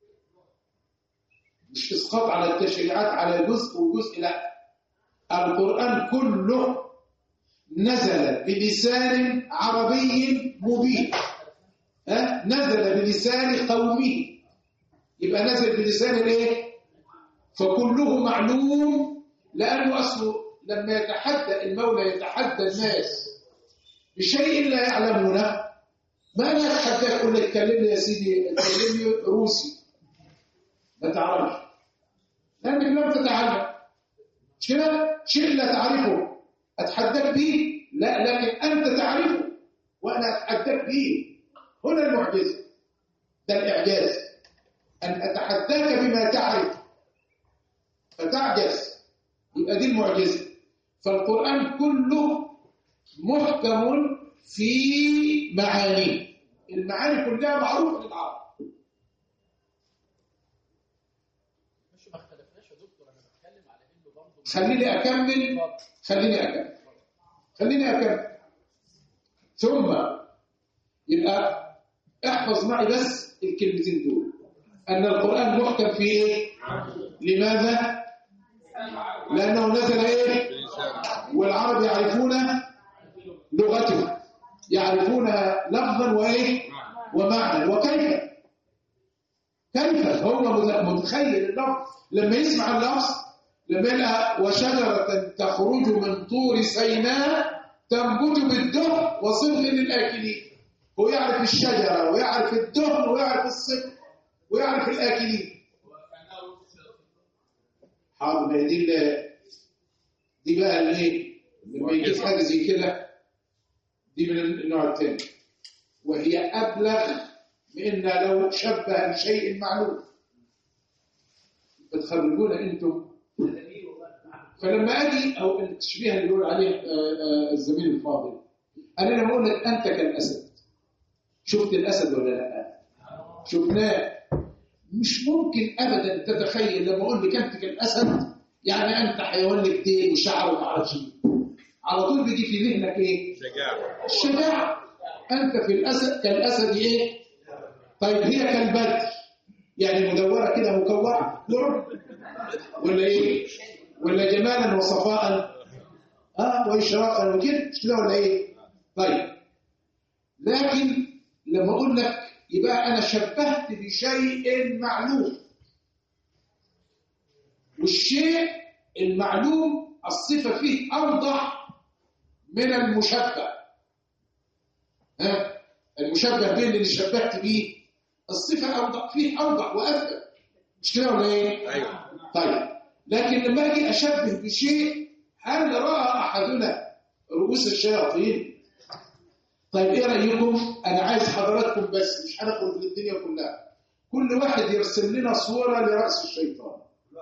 مش اسقاط على التشريعات على جزء وجزء لا القران كله نزل بلسان عربي مبين ها نزل بلسان قومه يبقى نزل بلسان الايه فكله معلوم لانه اصله لما يتحدى المولى يتحدى الناس بشيء لا يعلمونه ما انا اتحداك اقول لك كلمني يا سيدي كلمني روسي ما تعرفش لانك لم تتعلم مش كده شيء لا تعرفه اتحداك به لا لكن انت تعرفه وانا اتحداك به هنا المعجزه ده الاعجاز ان اتحداك بما تعرف فتعجز يبقى دي المعجزه فالقران كله محكم في معانيه المعاني كلها معروفه للعرب مش ما اختلفناش يا دكتور انا بتكلم على انه برضه خليني اكمل خليني اكمل خليني اكمل ثم يبقى احفظ معي بس الكلمتين دول ان القران محكم في ايه لماذا لانه نزل ايه بلسان والعرب يعرفون لغته يعرفون لفظا وايه ومعنى وكيف كيف هو متخيل اللفظ لما يسمع اللفظ لما يلقى وشجرة تخرج من طور سيناء تنبت بالدهن وصبغ للآكلين هو يعرف الشجرة ويعرف الدهن ويعرف الصبغ ويعرف الآكلين حاضر ما هي دي ال- دي بقى الايه لما يجيب حاجه زي كده دي من النوع الثاني وهي ابلغ من لو شبه بشيء معلوم بتخرجون انتم فلما اجي او التشبيه اللي بيقول عليه آه، آه، الزميل الفاضل انا لما اقول لك انت كالاسد شفت الاسد ولا لا شفناه مش ممكن ابدا تتخيل لما اقول لك انت كالاسد يعني انت حيوان لك ديل وشعر وما اعرفش إيه. على طول بيجي في ذهنك ايه شجاعه الشجاعه انت في الاسد كالاسد ايه طيب هي كالبدر يعني مدوره كده مكوره درب ولا ايه ولا جمالا وصفاء اه واشراقا وكده مش كده ولا ايه طيب لكن لما اقول لك يبقى انا شبهت بشيء معلوم والشيء المعلوم الصفه فيه اوضح من المشبه ها المشبه بين اللي شبهت بيه الصفه اوضح فيه اوضح واثبت مش كده ولا ايه ايوه طيب لكن لما اجي اشبه بشيء هل راى احدنا رؤوس الشياطين طيب ايه رايكم انا عايز حضراتكم بس مش هنخرج للدنيا كلها كل واحد يرسم لنا صوره لراس الشيطان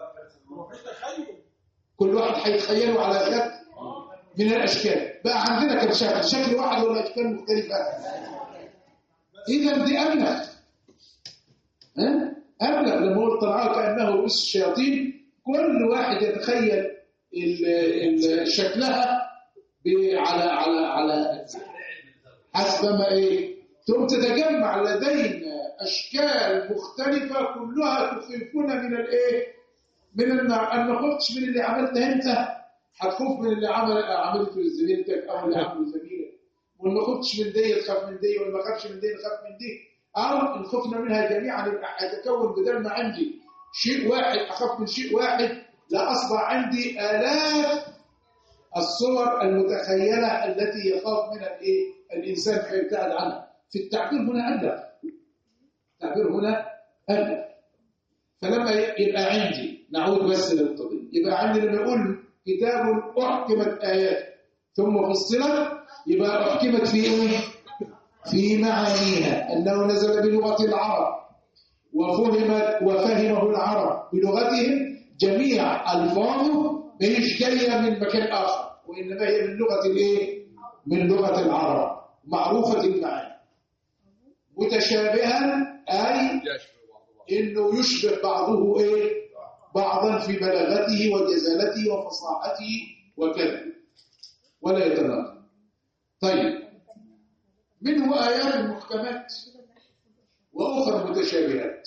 كل واحد هيتخيله على شكل من الاشكال بقى عندنا كم شكل شكل واحد ولا اشكال مختلفه اذا دي ابلغ ها ابلغ لما اقول طلعوا كانه رؤوس الشياطين كل واحد يتخيل ال- ال- شكلها ب- على على على حسب ما ايه ثم تتجمع لدينا اشكال مختلفه كلها تخيفنا من الايه من النار انا ما خفتش من اللي عملته انت هتخوف من اللي عمل عملته لزميلتك او اللي عمله زميلك وان ما خفتش من دي تخاف من دي وان ما خافش من دي تخاف من دي او ان خفنا منها جميعا يبقى هيتكون بدل ما عندي شيء واحد اخاف من شيء واحد لا اصبح عندي الاف الصور المتخيله التي يخاف منها الايه الانسان فيبتعد عنها في التعبير هنا ابلغ التعبير هنا ابلغ فلما يبقى عندي نعود بس للقضيه يبقى عندي لما يقول كتاب احكمت اياته ثم فصلت يبقى احكمت في ايه في معانيها أنه نزل بلغة العرب وفهم وفهمه العرب بلغتهم جميع ألفاظه مش جاية من مكان آخر وإنما هي من لغة الإيه؟ من لغة العرب معروفة المعاني متشابها أي يشفي بعض انه يشبه بعضه ايه بعضا في بلاغته وجزالته وفصاحته وكذا ولا يتناقض طيب منه ايات محكمات واخرى متشابهات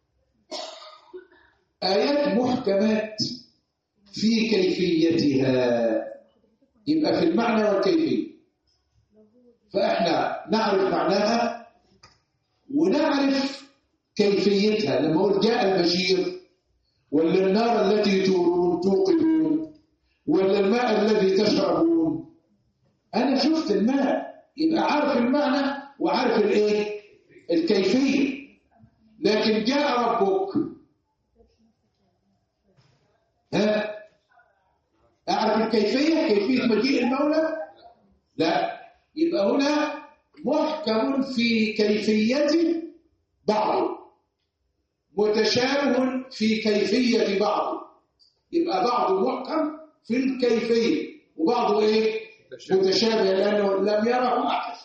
ايات محكمات في كيفيتها يبقى في المعنى والكيفيه فاحنا نعرف معناها ونعرف كيفيتها لما اقول جاء البشير ولا النار التي تورون توقدون ولا الماء الذي تشربون انا شفت الماء يبقى عارف المعنى وعارف الايه الكيفيه لكن جاء ربك ها اعرف الكيفيه كيفيه مجيء المولى لا يبقى هنا محكم في كيفيته بعضه متشابه في كيفية بعضه يبقى بعضه محكم في الكيفية وبعضه ايه متشابه. متشابه لأنه لم يره أحد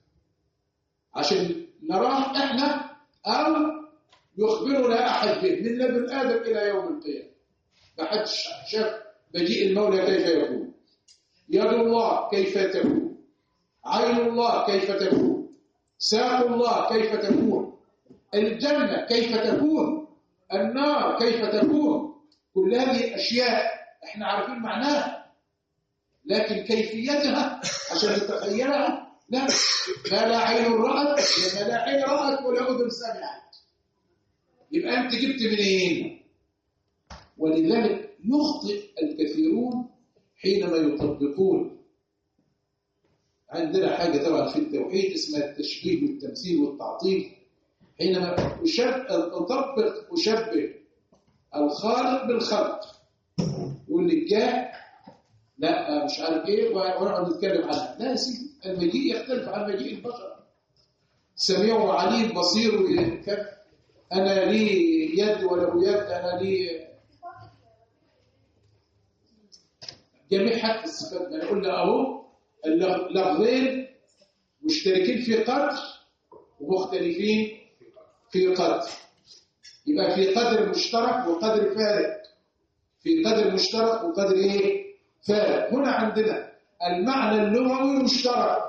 عشان نراه احنا أو يخبرنا أحد به من لدن آدم إلى يوم القيامة ما حدش شاف مجيء المولى كيف يكون يد الله كيف تكون عين الله كيف تكون ساق الله كيف تكون الجنة كيف تكون النار كيف تكون كل هذه أشياء احنا عارفين معناها لكن كيفيتها عشان تتخيلها لا ما لا عين رأت ما لا عين رأت ولا أذن سمعت يبقى أنت جبت منين ولذلك يخطئ الكثيرون حينما يطبقون عندنا حاجة طبعا في التوحيد اسمها التشبيه والتمثيل والتعطيل حينما أشب- أطبق أشبه الخالق بالخلق يقول لك جاء لا مش عارف ايه ونقعد نتكلم عنها لا يا سيدي المجيء يختلف عن مجيء البشر سميع وعليم بصير وكف انا لي يد وله يد انا لي جميع حق الصفات يعني قلنا اهو اللفظين مشتركين في قدر ومختلفين في قدر يبقى في قدر مشترك وقدر فارق في قدر مشترك وقدر ايه فارق هنا عندنا المعنى اللغوي مشترك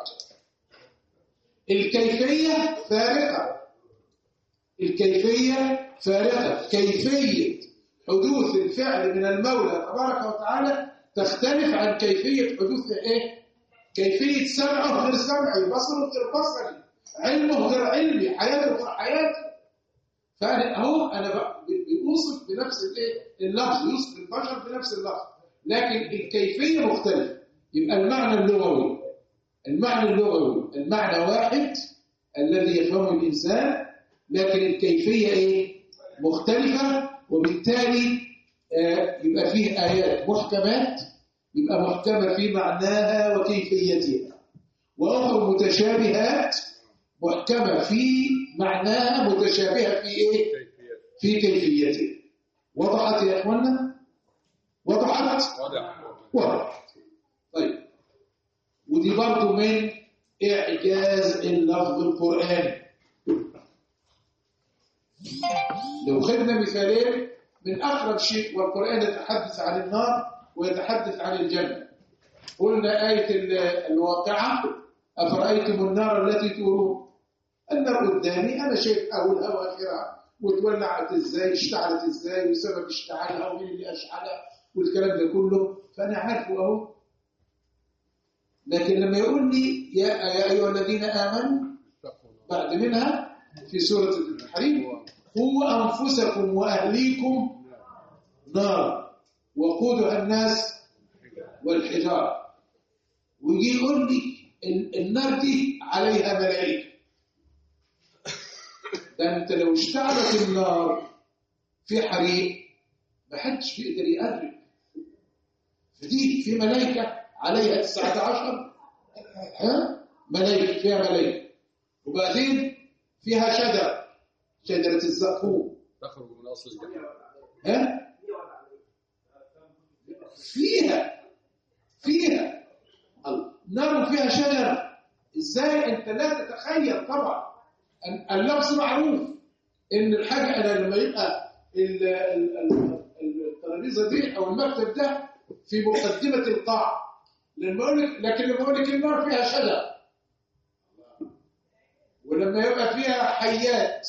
الكيفية فارقة الكيفية فارقة كيفية حدوث الفعل من المولى تبارك وتعالى تختلف عن كيفية حدوث ايه كيفية سمعه غير سمعي بصره غير بصري علمه غير علمي حياته غير حياتي فأنا أهو أنا ب- بوصف بنفس الايه اللفظ يوصف البشر بنفس اللفظ لكن الكيفية مختلفة يبقى المعنى اللغوي المعنى اللغوي المعنى واحد الذي يفهمه الإنسان لكن الكيفية إيه مختلفة وبالتالي آه، يبقى فيه آيات محكمات يبقى محكمة في معناها وكيفيتها وأخرى متشابهات محكمة في معناها متشابهة في إيه كيفية في كيفيته وضحت يا اخوانا وضحت واضح وضحت طيب ودي برضه من اعجاز اللفظ القراني لو خدنا مثالين من اقرب شيء والقران يتحدث عن النار ويتحدث عن الجنه قلنا ايه ال- الواقعه افرايتم النار التي تورون النار قدامي انا شايف اولها واخرها وتولعت ازاي اشتعلت ازاي وسبب اشتعالها ومين اللي اشعلها والكلام ده كله فانا عارفه اهو لكن لما يقول لي يا, يا ايها الذين امنوا اتقوا الله. بعد منها في سوره الحريم قوا انفسكم واهليكم نار وقودها الناس والحجاره ويجي يقول لي ال- النار دي عليها ملائكه ده انت لو اشتعلت النار في حريق ما حدش بيقدر يقرب فدي في ملائكه عليها 19 ها ملائكه فيها ملائكه وبعدين فيها شجر شجرة الزقوم تخرج من اصل الجحيم ها فيها فيها النار فيها شجرة ازاي انت لا تتخيل طبعا ال- اللفظ معروف ان الحاجة انا لما يبقى ال- ال- ال- الترابيزة دي او المكتب ده في مقدمة القاع لما اقول لك لكن لما اقول لك النار فيها شجر ولما يبقى فيها حيات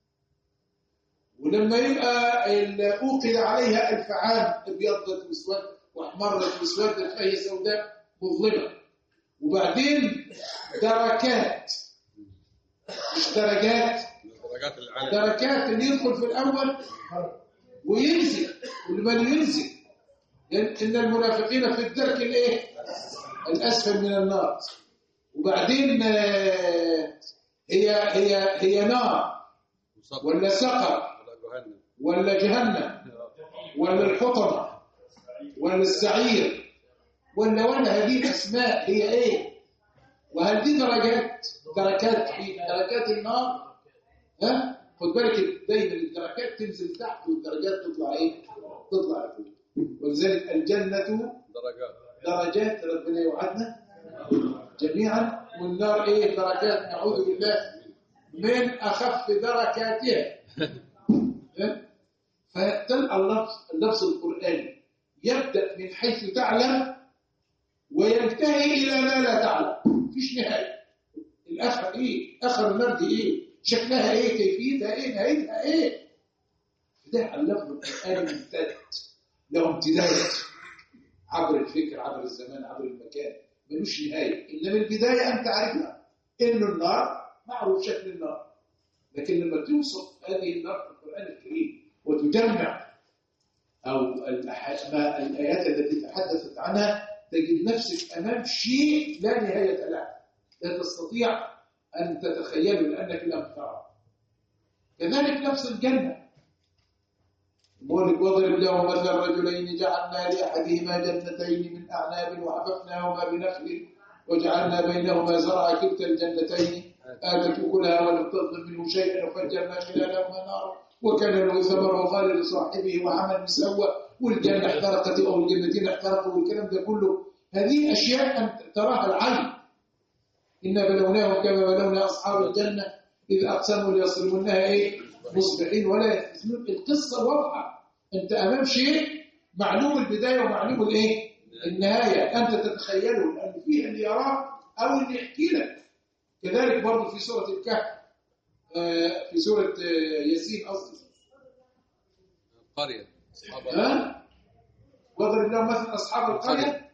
ولما يبقى ال- اوقد عليها الف عام ابيضت واسود واحمرت واسودت فهي سوداء مظلمه وبعدين دركات مش درجات من درجات العالم دركات اللي يدخل في الاول وينزل واللي ينزل لان إن المنافقين في الدرك الايه الاسفل من النار وبعدين آه، هي هي هي نار وسقط ولا سقر ولا جهنم ولا جهنم ولا الحطمة ولا السعير ولا ولا هذه الأسماء هي إيه وهل دي درجات دركات في دركات النار ها خد بالك دايما الدركات تنزل تحت والدرجات تطلع إيه تطلع فوق ولذلك الجنة درجات درجات ربنا يوعدنا جميعا والنار ايه درجات نعوذ بالله من اخف دركاتها فتلقى اللفظ اللفظ القراني يبدا من حيث تعلم وينتهي الى ما لا تعلم مفيش نهايه الاخر ايه اخر النار دي ايه شكلها ايه كيفيتها ايه نهايتها ايه ده اللفظ القراني ممتد له امتداد عبر الفكر عبر الزمان عبر المكان ملوش نهاية إنما البداية أنت عارفها إنه النار معروف شكل النار لكن لما توصف هذه النار في القرآن الكريم وتجمع أو الأح- ما الآيات التي تحدثت عنها تجد نفسك أمام شيء لا نهاية له لا تستطيع أن تتخيله لأنك لم ترى كذلك نفس الجنة مولك واضرب له مثل رجلين جعلنا لأحدهما جنتين من أعناب وحففناهما بنخل وجعلنا بينهما زرعا كلتا الجنتين آتت أكلها ولم تظلم منه شيئا وفجرنا خلالهما نارا وكان له ثمر وقال لصاحبه وعمل مسوى والجنة احترقت أو الجنتين احترقوا والكلام ده كله هذه أشياء أن تراها العين إنا بلوناهم كما بلونا أصحاب الجنة إذ أقسموا ليصرمونها إيه مصبحين ولا يستثنون القصة واضحة أنت أمام شيء معلوم البداية ومعلوم الإيه النهاية أنت تتخيله لأن فيه اللي يراه أو اللي يحكي لك كذلك برضه في سورة الكهف آه، في سورة آه، ياسين قصدي القرية أصحاب ها واضرب لهم مثل أصحاب القرية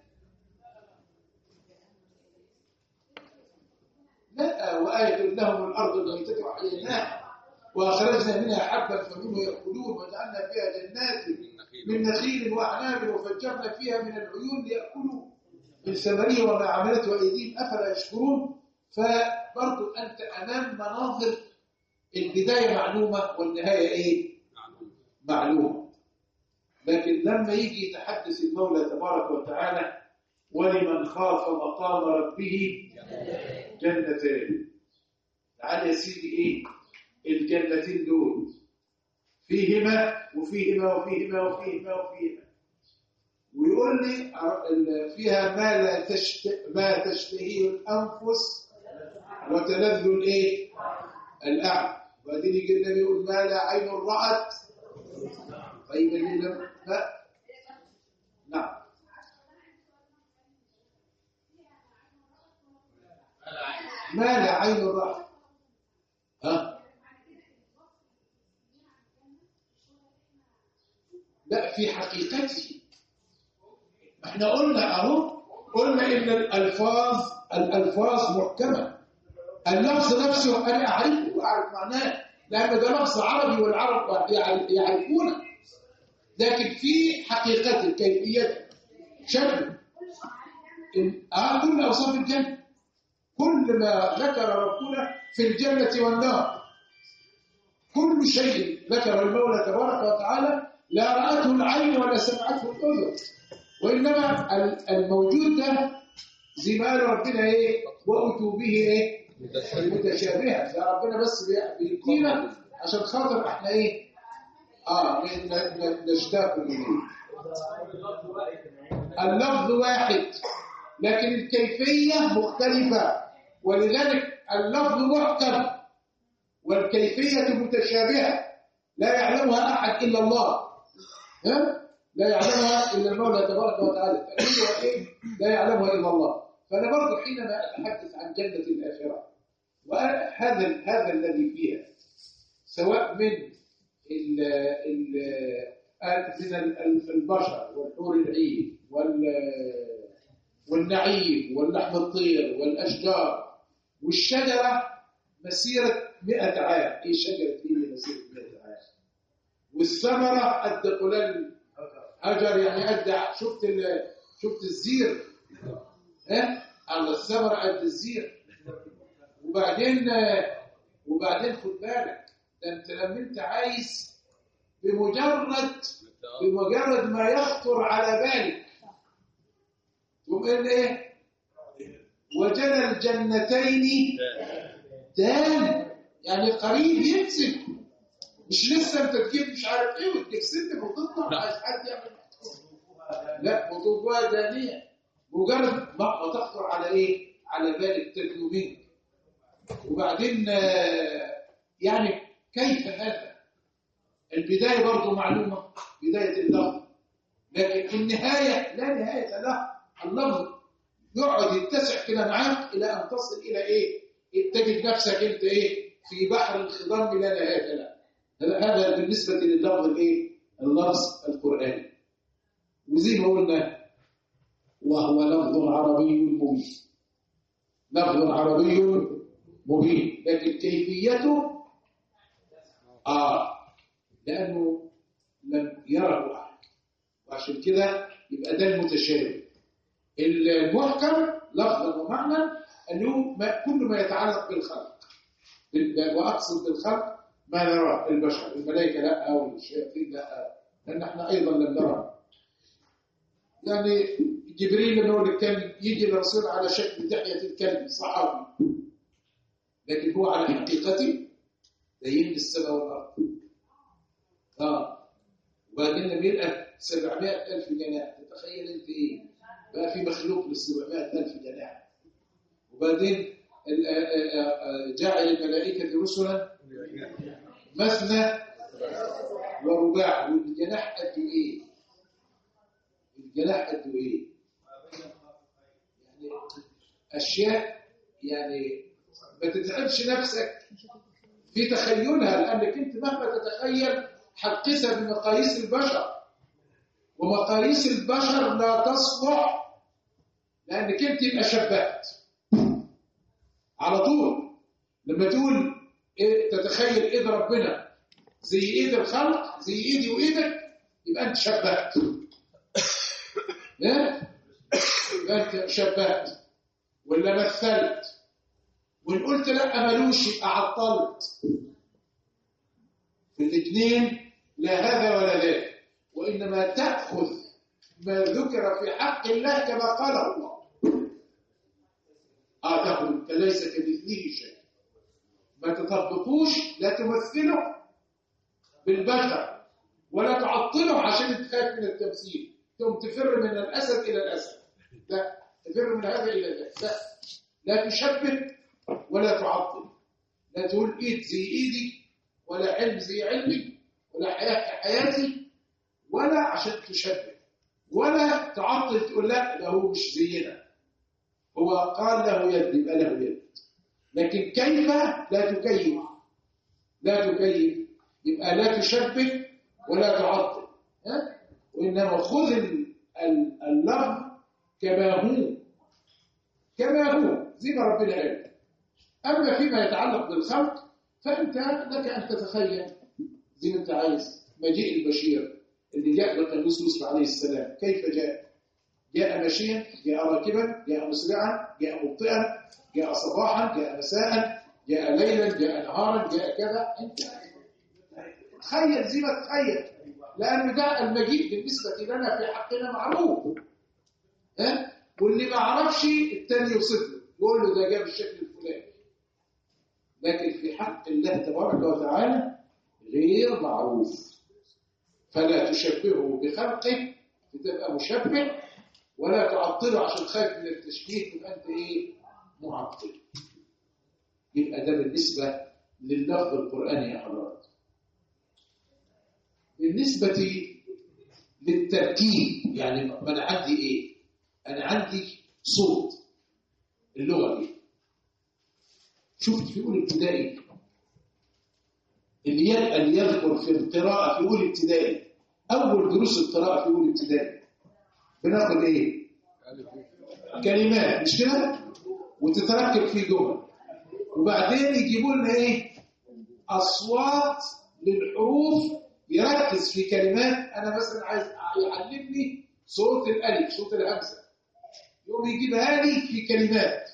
لا وآية لهم الأرض الميتة وحييناها وأخرجنا منها حبا فمنه يأكلون وجعلنا فيها جنات من نخيل من نخيل وأعناب وفجرنا فيها من العيون ليأكلوا من ثمره وما عملته أيديهم أفلا يشكرون فبرضو أنت أمام مناظر البداية معلومة والنهاية إيه؟ معلوم معلومة لكن لما يجي يتحدث المولى تبارك وتعالى ولمن خاف مقام ربه جنتين تعال يا سيدي ايه الجنتين دول فيهما وفيهما وفيهما وفيهما وفيهما ويقول لي ال- فيها ما لا تشت... ما تشتهيه الانفس وتلذ الايه الاعين وبعدين يجي النبي يقول ما لا عين رأت طيب اللي لم لا نعم ما لا عين رأت ها لا في حقيقته ما احنا قلنا اهو قلنا ان الالفاظ الالفاظ محكمه اللفظ نفسه انا اعرفه واعرف معناه لان ده لفظ عربي والعرب يعرف- يعرفونه لكن في حقيقته كيفيته شكله إن- اه كل اوصاف الجنه كل ما ذكر ربنا في الجنه والنار كل شيء ذكر المولى تبارك وتعالى لا رأته العين ولا سمعته الأذن وإنما ال- الموجود ده زي ما قال ربنا إيه وأتوا به إيه متشابهه ده ربنا بس بي- بيدينا عشان خاطر احنا ايه اه ن- ن- ن- نشتاق اليه اللفظ واحد لكن الكيفيه مختلفه ولذلك اللفظ محكم والكيفيه متشابهه لا يعلمها احد الا الله ها؟ لا يعلمها الا المولى تبارك وتعالى تأويلها ايه لا يعلمها الا الله فانا برضه حينما اتحدث عن جنه الاخره وهذا هذا الذي فيها سواء من ال ال من ال- البشر والحور العين وال والنعيم واللحم الطير والاشجار والشجره مسيره 100 عام ايه شجره ايه مسيره 100 عام والثمره قد قلال حجر يعني قد شفت ال- شفت الزير ها على الثمره قد الزير وبعدين وبعدين خد بالك ده انت لما انت عايز بمجرد بمجرد ما يخطر على بالك تقوم قايل ايه وجنى الجنتين دان يعني قريب يمسك مش لسه انت تجيب مش عارف ايه وتجيب سلم وتطلع عايز حد يعمل لا وطوبها دانيه مجرد ما ما تخطر على ايه على بالك تدنو منك وبعدين آه، يعني كيف هذا البداية برضو معلومة بداية اللفظ لكن النهاية لا نهاية لها اللفظ يقعد يتسع كده معاك إلى أن تصل إلى إيه تجد نفسك أنت إيه في بحر الخضم لا نهاية له هذا- هذا بالنسبة لللفظ الإيه اللفظ القرآني وزي ما قلنا وهو لفظ عربي مبين لفظ عربي مبين لكن كيفيته آه لأنه لم يره أحد وعشان كده يبقى ده المتشابه المحكم لفظا ومعنى أنه ما كل ما يتعلق بالخلق بال- وأقصد بالخلق ما نراه البشر الملائكة لا أو الشياطين لا لأن احنا أيضا لم نرى يعني جبريل لما هو اللي كان يجي الرسول على شكل دحية الكلب صحابي لكن هو على حقيقته زين السماء والأرض اه وبعدين لما يلقى 700 ألف جناح تتخيل أنت إيه بقى في مخلوق ل 700 ألف جناح وبعدين ال- آه، آه، آه، جعل الملائكة رسلا مثنى ورباع والجناح قد إيه الجناح قد إيه يعني أشياء يعني ما تتعبش نفسك في تخيلها لأنك أنت مهما تتخيل هتقيسها بمقاييس البشر ومقاييس البشر لا تصلح لأنك أنت يبقى شبهت على طول لما تقول إيه تتخيل إيد ربنا زي إيد الخلق زي إيدي وإيدك يبقى أنت شبهت إيه؟ يبقى أنت شبهت ولا مثلت وإن قلت لا ملوش يبقى عطلت في الاثنين لا هذا ولا ذاك وإنما تأخذ ما ذكر في حق الله كما قاله الله آه تأخذ ليس كمثله شيء ما تطبقوش لا تمثله بالبشر ولا تعطله عشان تخاف من التمثيل ثم تفر من الأسد إلى الأسد لا تفر من هذا إلى ذاك لا لا تشبه ولا تعطل لا تقول ايد زي ايدي ولا علم زي علمي ولا حياة كحياتي ولا عشان تشبه ولا تعطل تقول لا ده هو مش زينا هو قال له يد يبقى له يد لكن كيف لا تكيف لا تكيف يبقى لا تشبه ولا تعطل ها؟ وإنما خذ ال- ال- اللفظ كما هو كما هو زي ما ربنا قال أما فيما يتعلق بالخلق فأنت لك أن تتخيل زي ما أنت عايز مجيء البشير اللي جاء بقى يوسف عليه السلام كيف جاء؟ جاء ماشيا جاء راكبا جاء مسرعا جاء مبطئا جاء صباحا جاء مساء جاء ليلا جاء نهارا جاء كذا انت تخيل زي ما تخيل لأن ده المجيء بالنسبة لنا في حقنا معروف ها واللي ما عرفش التاني يوصف له يقول له ده جاب الشكل الفلاني لكن في حق الله تبارك وتعالى غير معروف فلا تشبهه بخلقه فتبقى مشبه ولا تعطله عشان خايف من التشبيه تبقى انت ايه معطل يبقى ده بالنسبه لللفظ القراني يا حضرات بالنسبه للتركيب يعني ما انا عندي ايه انا عندي صوت اللغه دي شفت في اولى ابتدائي اللي ي- اللي يذكر في القراءه في اولى ابتدائي اول دروس القراءه في اولى ابتدائي بناخد ايه ألف كلمات مش كده وتتركب في جمل وبعدين يجيبوا لنا ايه اصوات للحروف يركز في كلمات انا مثلا عايز يعلمني صوت الالف صوت الهمزه يقوم يجيبها لي في كلمات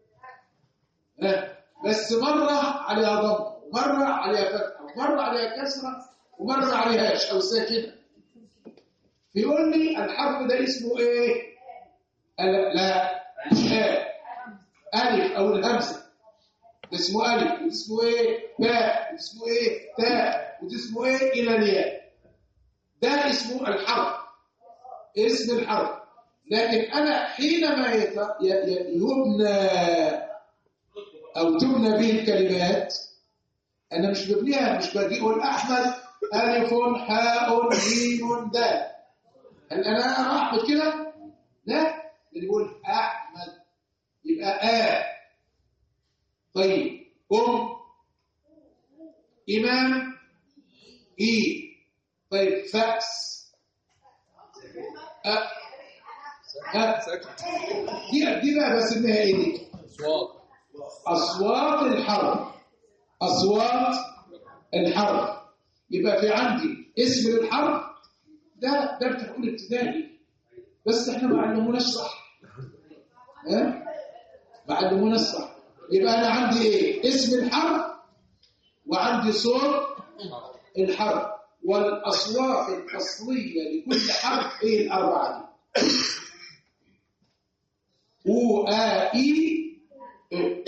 ها بس مره عليها ضم ومره عليها فتحه ومره عليها كسره ومره عليهاش او ساكنه يقول لي الحرف ده اسمه ايه ألا لا مش آه. ألف أو الهمزة ده اسمه ألف وده اسمه إيه باء وده اسمه إيه تاء وده اسمه إيه إلى الياء ده اسمه الحرف اسم الحرف لكن أنا حينما يت- ي- ي- يبنى أو تبنى به الكلمات أنا مش ببنيها مش باجي أقول أحمد ألف حاء ميم دال هل أنا أنا أحمد كده؟ لا اللي بيقول احمد يبقى آ طيب ام امام اي طيب فأس أ أ سكت دي دي بقى بسميها ايه دي؟ أصوات اصوات الحرف اصوات الحرف يبقى في عندي اسم للحرف ده ده بتاع اولى ابتدائي بس احنا ما علموناش صح ها ما علموناش صح يبقى انا عندي ايه اسم الحرف وعندي صوت الحرف والاصوات الاصليه لكل حرف ايه الاربعه دي او ا اي إيه.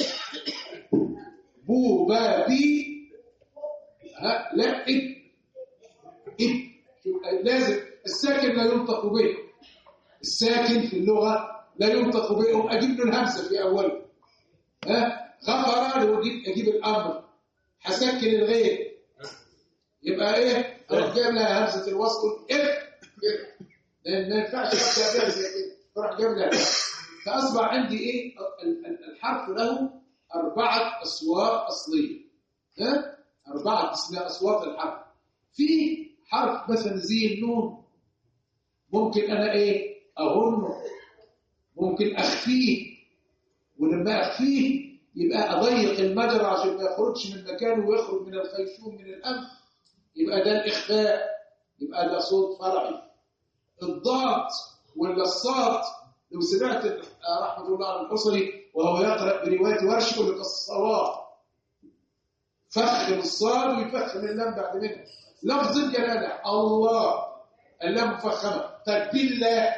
بو با بي ها لا اب اب شوف، لازم الساكن لا ينطق به الساكن في اللغه لا ينطق به اجيب له الهمزه في اوله ها غفر لو اجيب اجيب الامر هسكن الغير يبقى ايه اروح جايب لها همزه الوصل اف لان ما ينفعش ابدا بها زي كده اروح جايب لها فاصبح عندي ايه ال- ال- الحرف له اربعه اصوات اصليه ها اربعه اسمها اصوات الحرف في حرف مثلا زي النون ممكن انا ايه اهنه ممكن اخفيه ولما اخفيه يبقى اضيق المجرى عشان ما يخرجش من مكانه ويخرج من الخيشوم من الانف يبقى ده الاخفاء يبقى ده صوت فرعي الضاد ولا الصاد لو سمعت آه، رحمه الله على الحصري وهو يقرا بروايه ورش يقول لك الصواب فخم الصاد ويفخم اللام بعد منه لفظ الجلاله الله اللام مفخمه طيب بالله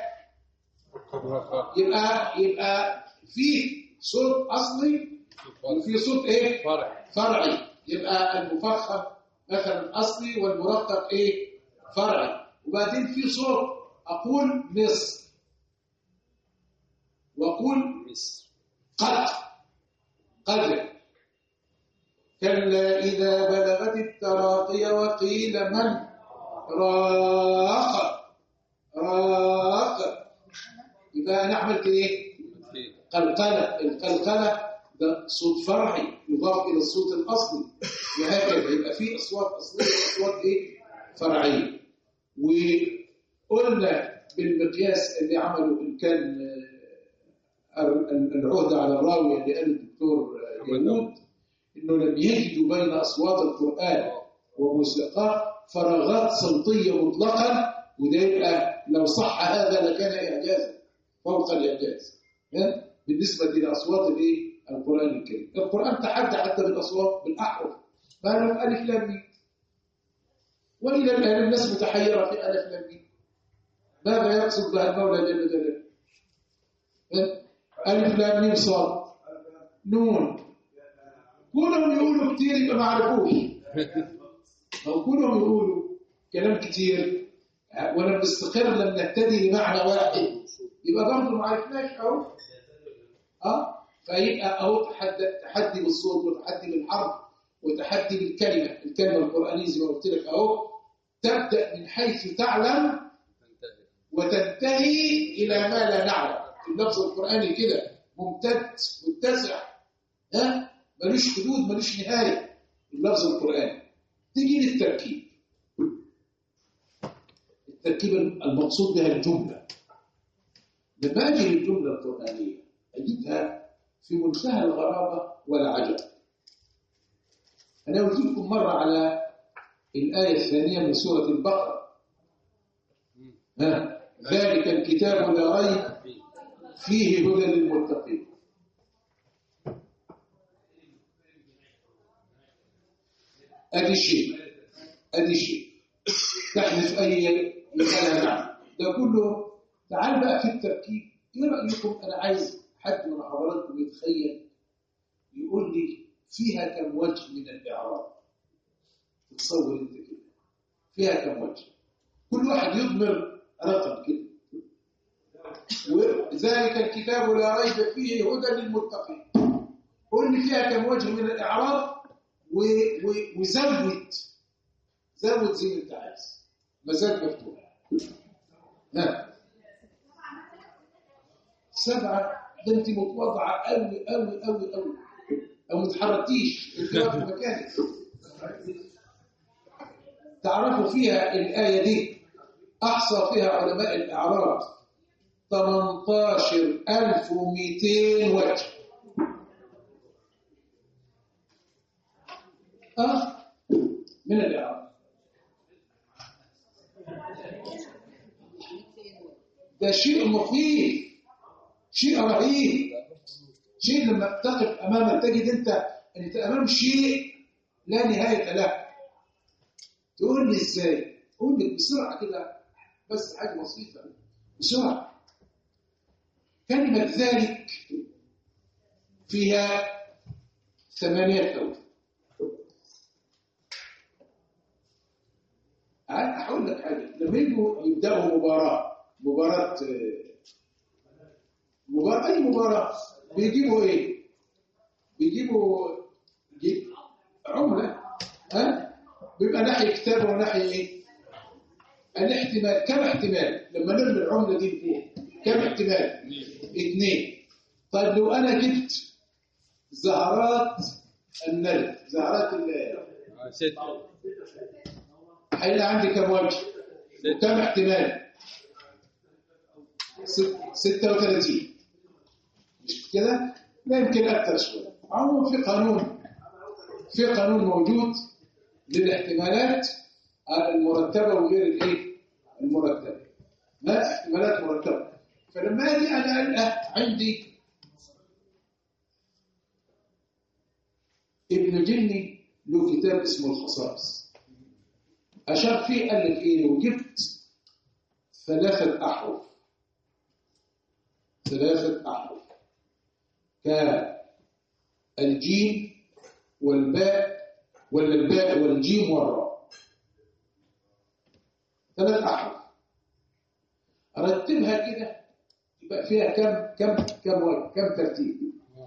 يبقى يبقى في صوت اصلي وفي صوت ايه فرع فرعي يبقى المفخم مثلا اصلي والمرقق ايه فرعي وبعدين في صوت اقول مصر واقول مصر قد قد كلا إذا بلغت التراقي وقيل من راق راق يبقى أنا عملت إيه؟ أكيد قلقلة القلقلة ده صوت فرعي يضاف إلى الصوت الأصلي وهكذا يبقى في أصوات أصلية وأصوات إيه؟ فرعية وقلنا بالمقياس اللي عمله إن كان آه، العهدة على الراوي اللي قال الدكتور آه، داوود إنه لم يجدوا بين أصوات القرآن وموسيقاه فراغات صوتية مطلقا وده يبقى لو صح هذا لكان إعجازا فوق الإعجاز ها؟ بالنسبة لأصوات الإيه؟ القرآن الكريم القرآن تحدى حتى بالأصوات بالأحرف ما لهم ألف لام ميم وإلى الآن الناس متحيرة في ألف لام ميم ماذا يقصد بها المولى جل جلاله ها؟ ألف لام ميم صاد نون كلهم يقولوا كتير يبقى ما عرفوش أو كلهم يقولوا كلام كتير ولم نستقر لم نهتدي لمعنى واحد يبقى برضه ما عرفناش اهو اه فيبقى اهو تحدي, تحدي بالصوت وتحدي بالحرف وتحدي بالكلمه الكلمه القرانيه زي ما قلت لك اهو تبدا من حيث تعلم تنتهي وتنتهي الى ما لا نعلم اللفظ القراني كده ممتد متسع ها ملوش حدود ملوش نهايه اللفظ القراني تيجي للتركيب التركيب المقصود بها الجمله لما اجي للجمله القرانيه اجدها في منتهى الغرابه والعجب انا قلت لكم مره على الايه الثانيه من سوره البقره ها ذلك الكتاب لا ريب فيه هدى للمتقين ادي شيء ادي شيء تحدث اي يقال نعم ده كله تعال بقى في التركيب ايه رايكم انا عايز حد من حضراتكم يتخيل يقول لي فيها كم وجه من الاعراب تصور انت كده فيها كم وجه كل واحد يضمر رقم كده وذلك الكتاب لا ريب فيه هدى للمتقين قل لي فيها كم وجه من الاعراب و... و... وزود زود زي ما انت عايز مزاد مفتوح ها سبعة ده انت متواضعة قوي قوي قوي قوي او ما تحركتيش انت واقف في مكانك تعرفوا فيها الآية دي أحصى فيها علماء الإعراب 18200 وجه أه من الإعراب ده شيء مخيف شيء رهيب شيء لما تقف أمامك تجد أنت أنت أمام شيء لا نهاية له تقول لي ازاي قول لي بسرعه كده بس حاجه بسيطه بسرعه كلمه ذلك فيها ثمانيه حروف هقول لك حاجه لما يجوا يبداوا مباراه مباراه مباراه اي مباراه بيجيبوا ايه بيجيبوا جيب عمله ها بيبقى ناحية كتابة وناحية ايه الاحتمال كم احتمال لما نرمي العملة دي لفوق كم احتمال اثنين طيب لو انا جبت زهرات النرد زهرات ال آه، ستة هيبقى عندي كم وجه كم احتمال ست- 36 مش كده لا يمكن اكثر شويه عموما في قانون في قانون موجود للاحتمالات المرتبه وغير الايه المرتبه ما احتمالات مرتبه فلما اجي انا القى عندي ابن جني له كتاب اسمه الخصائص اشار فيه قال لك ايه لو جبت ثلاثه احرف ثلاثه احرف كالجيم والباء ولا الباء والجيم والراء ثلاث احرف رتبها كده يبقى فيها كم كم كم وجه كم ترتيب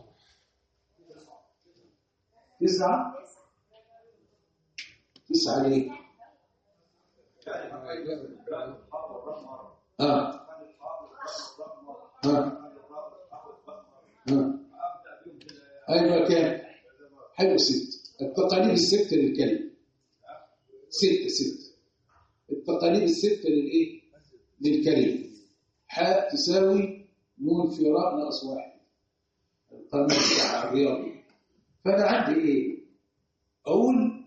تسعة تسعة ليه؟ اه اه اه ايوه كام؟ حلو ست التقاليد الستة للكلمة ستة ستة التقاليد الستة للإيه؟ للكلمة حاء تساوي نون في راء ناقص واحد القانون بتاع الرياضي فأنا عندي إيه؟ أقول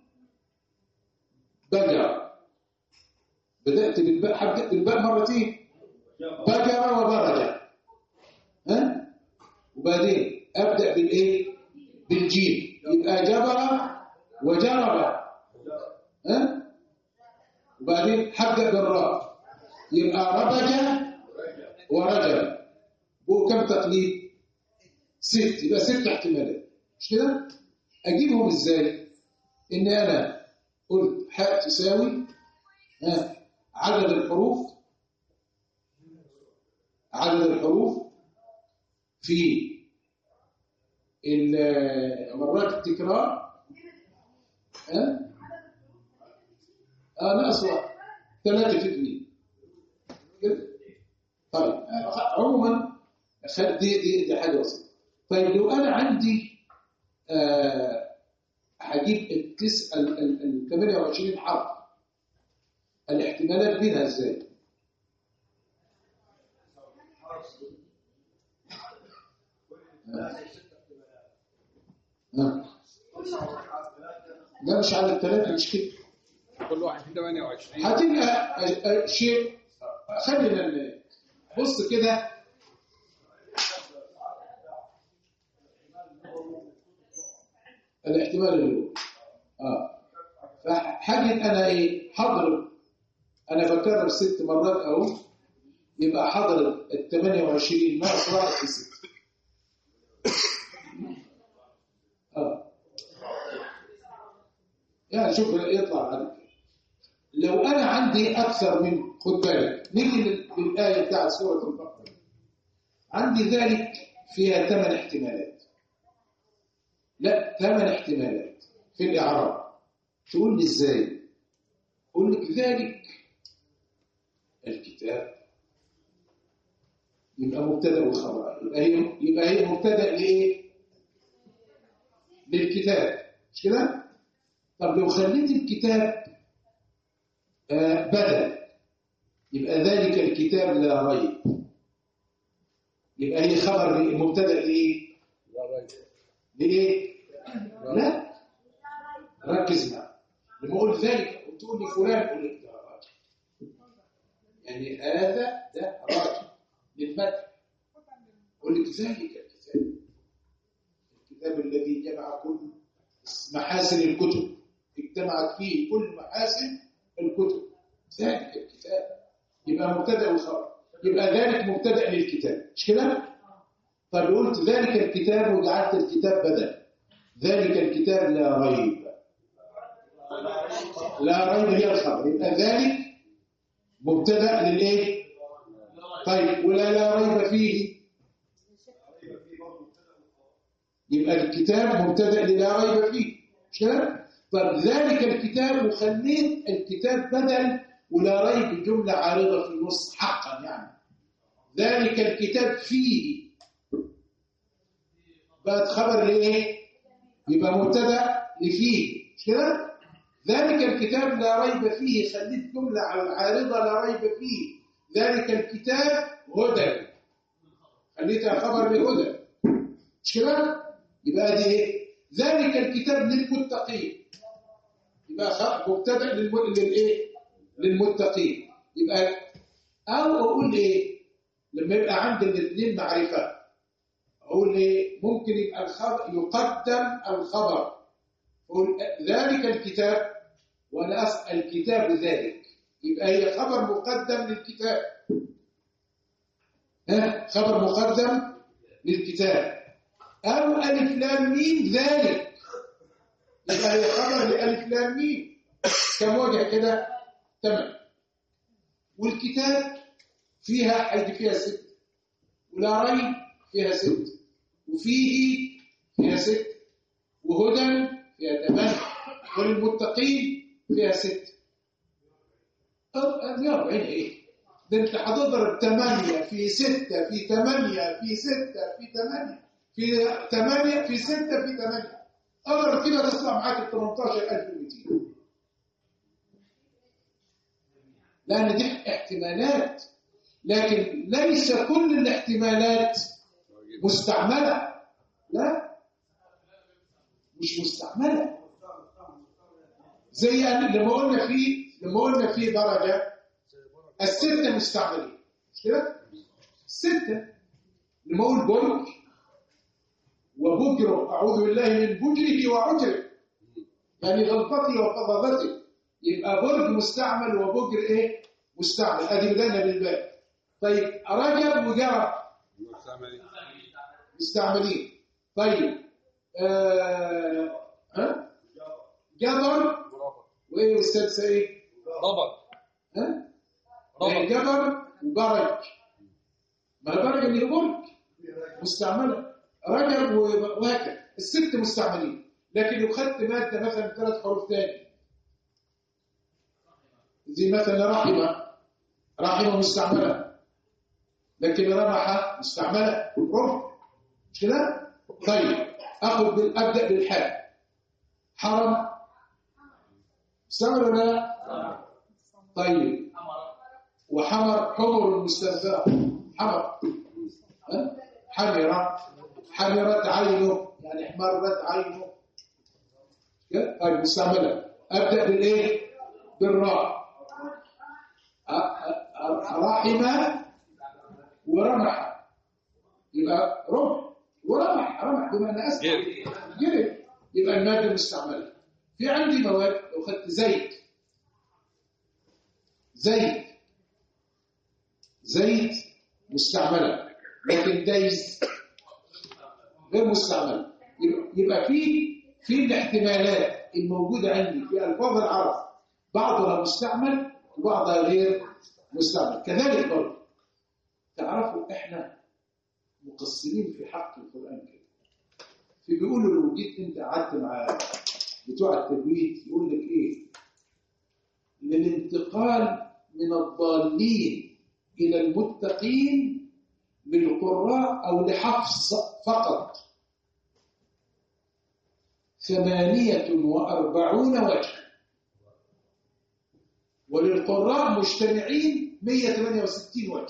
بجر بدأت بالباء هبدأ بالباء مرتين بجر وبرج ها؟ وبعدين أبدأ بالإيه؟ بالجيم يبقى جبر وجرب ها وبعدين هبدا بالراء يبقى ربج ورجل هو كم تقليد ست يبقى ست احتمالات مش كده اجيبهم ازاي ان انا قلت حاء تساوي ها عدد الحروف عدد الحروف في ال- مرات التكرار ها اه ناقص واحد ثلاثة في اثنين كده طيب آه، عموما خد دي دي دي حاجة بسيطة طيب لو أنا عندي آه، هجيب التس ال ال- ال 28 حرف الاحتمالات بينها ازاي؟ آه. لا مش على الثلاثة مش كده كل واحد في 28 هتبقى آه، آه، شيء خلينا ن- بص كده الاحتمال الاول اه فحاجة انا ايه حضرب انا بكرر ست مرات اهو يبقى حضرب ال 28 ناقص واحد في ست اه يعني شوف يطلع عندك لو انا عندي اكثر من خد بالك نيجي لل- للايه بتاعت سوره البقره عندي ذلك فيها ثمان احتمالات لا ثمان احتمالات في الاعراب تقول لي ازاي اقول لك ذلك الكتاب يبقى مبتدا وخبر يبقى هي يبقى هي مبتدا لايه للكتاب مش كده طب لو خليت الكتاب آه، بدل يبقى ذلك الكتاب لا ريب يبقى هي خبر لإيه؟ مبتدا لايه لا ريب لايه لا ركز معي لما اقول ذلك وتقول لي فلان اقول لك ده راجل يعني هذا ده راجل للمدح اقول لك ذلك الكتاب الكتاب الذي جمع كل محاسن الكتب اجتمعت فيه كل محاسن الكتب ذلك الكتاب يبقى مبتدا وخبر يبقى ذلك مبتدا للكتاب مش كده طب قلت ذلك الكتاب وجعلت الكتاب بدل ذلك الكتاب لا ريب لا ريب هي الخبر يبقى ذلك مبتدا للايه طيب ولا لا ريب فيه يبقى الكتاب مبتدا للا ريب فيه مش كده طب ذلك الكتاب وخليت الكتاب بدل ولا ريب جمله عارضه في النص حقا يعني ذلك الكتاب فيه بقت خبر لايه يبقى مبتدا لفيه مش كده ذلك الكتاب لا ريب فيه خليت جمله على العارضه لا ريب فيه ذلك الكتاب هدى خليتها خبر لهدى مش كده يبقى دي ايه ذلك الكتاب للمتقين يبقى خ- مبتدا للم... للايه للمتقين يبقى او اقول ايه لما يبقى عند الاثنين معرفه اقول ايه ممكن يبقى الخبر يقدم الخبر اقول ذلك الكتاب وانا اسال الكتاب ذلك يبقى هي خبر مقدم للكتاب ها خبر مقدم للكتاب أو ألف لام ميم ذلك يبقى هي خبر لألف لام ميم كم وجه كده؟ تمام والكتاب فيها هيجي فيها ست ولا ريب فيها ست وفيه فيها ست وهدى فيها ثمانية وللمتقين فيها ست طب 140 ايه؟ ده انت هتضرب 8 في 6 في 8 في 6 في 8 في 8 في 6 في 8 اضرب كده تطلع معاك ال 18200 لان دي احتمالات لكن ليس كل الاحتمالات مستعمله لا مش مستعمله زي أن- لما قلنا في لما قلنا في درجه الستة مستعملين مش كده؟ الستة لما أقول برج وبجر أعوذ بالله من بجرك وعجرك يعني غلطتي وفضضتي يبقى برج مستعمل وبجر إيه؟ مستعمل أدي بدأنا بالباب طيب رجب وجرب مستعملين مستعملين طيب آه ها جبر وايه يا استاذ سعيد ربط ها ربط جبر وبرج ما البرج اللي هو برج مستعمله رجب و- وهكذا الست مستعملين لكن لو خدت ماده مثلا ثلاث حروف تاني زي مثلا رحمه رحمه مستعمله لكن رمحه مستعمله ربع مش كده؟ طيب اخذ بال- ابدا بالحاء حرم مستعمل ولا لا؟ طيب وحمر حمر المستنزرة حمر ها؟ حمرة حمرت عينه يعني احمرت عينه كده؟ طيب مستعملة أبدأ بالإيه؟ بالراء أ- أ- أ- رحم ورمح يبقى رمح ورمح رمح بمعنى أسرع جري. جري يبقى المادة مستعملة في عندي مواد لو خدت زيت زيت زيت مستعملة لكن دايز غير مستعملة يبقى- يبقى في في الاحتمالات الموجودة عندي في ألفاظ العرب بعضها مستعمل وبعضها غير مستعمل كذلك برضه تعرفوا احنا مقصرين في حق القرآن كده في بيقولوا لو جيت انت قعدت مع بتوع التجويد يقول لك ايه للانتقال من الضالين إلى المتقين للقراء أو لحفص فقط ثمانية وأربعون وجه وللقراء مجتمعين 168 وجه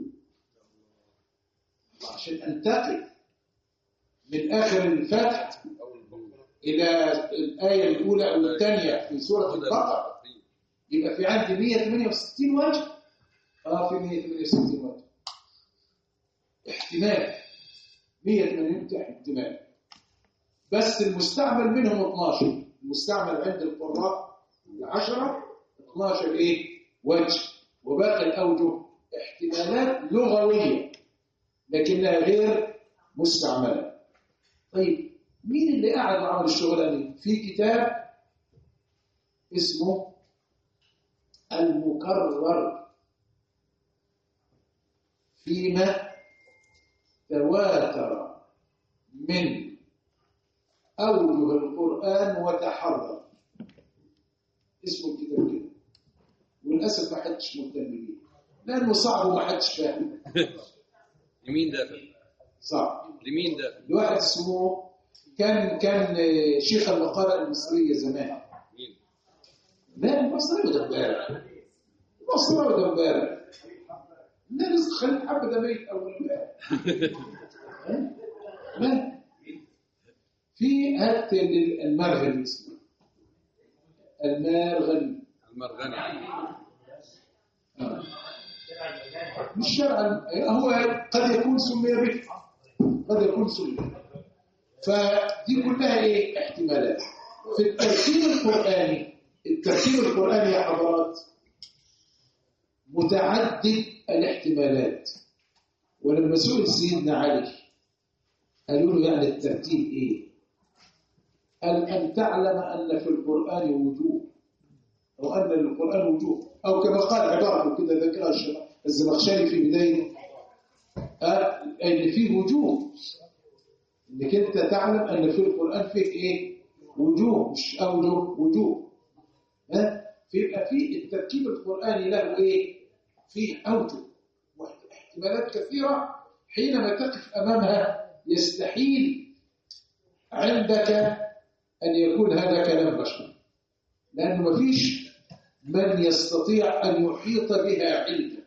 عشان أنتقل من آخر الفتح إلى الآية الأولى أو الثانية في سورة البقرة يبقى في عندي 168 وجه اه في 168 وجه احتمال 180 احتمال بس المستعمل منهم 12 المستعمل عند القراء 10 12 ايه وجه وباقي الاوجه احتمالات لغويه لكنها غير مستعمله طيب مين اللي قاعد وعمل الشغلانه دي في كتاب اسمه المكرر فيما تواتر من أوجه القرآن وتحرر اسمه الكتاب كده وللأسف ما حدش مهتم بيه لأنه صعب وما حدش فاهم لمين ده صعب لمين ده لواحد اسمه كان كان شيخ المقالة المصرية زمان مين لا المصري ده امبارح المصري ده امبارح لا رزق خليل حبة ده ميت أول امبارح ها؟ ما في هات المرغني اسمه المرغني المرغني آه. مش شرعا هو قد يكون سمي به قد يكون سمي فدي كلها ايه احتمالات في الترتيب القرآني الترتيب القرآني يا حضرات متعدد الاحتمالات ولما سئل سيدنا علي قالوا له يعني الترتيب ايه قال ان تعلم ان في القرآن وجوه أو أن للقرآن وجوه أو كما قال عبارة كده ذكرها الشيخ الزمخشري في بداية قال أن فيه وجوه إنك أنت تعلم أن في القرآن فيه إيه؟ وجوه مش أوجه وجوه ها؟ فيبقى في التركيب القرآني له إيه؟ فيه أوجه واحتمالات كثيرة حينما تقف أمامها يستحيل عندك أن يكون هذا كلام بشر لأنه ما فيش من يستطيع أن يحيط بها علما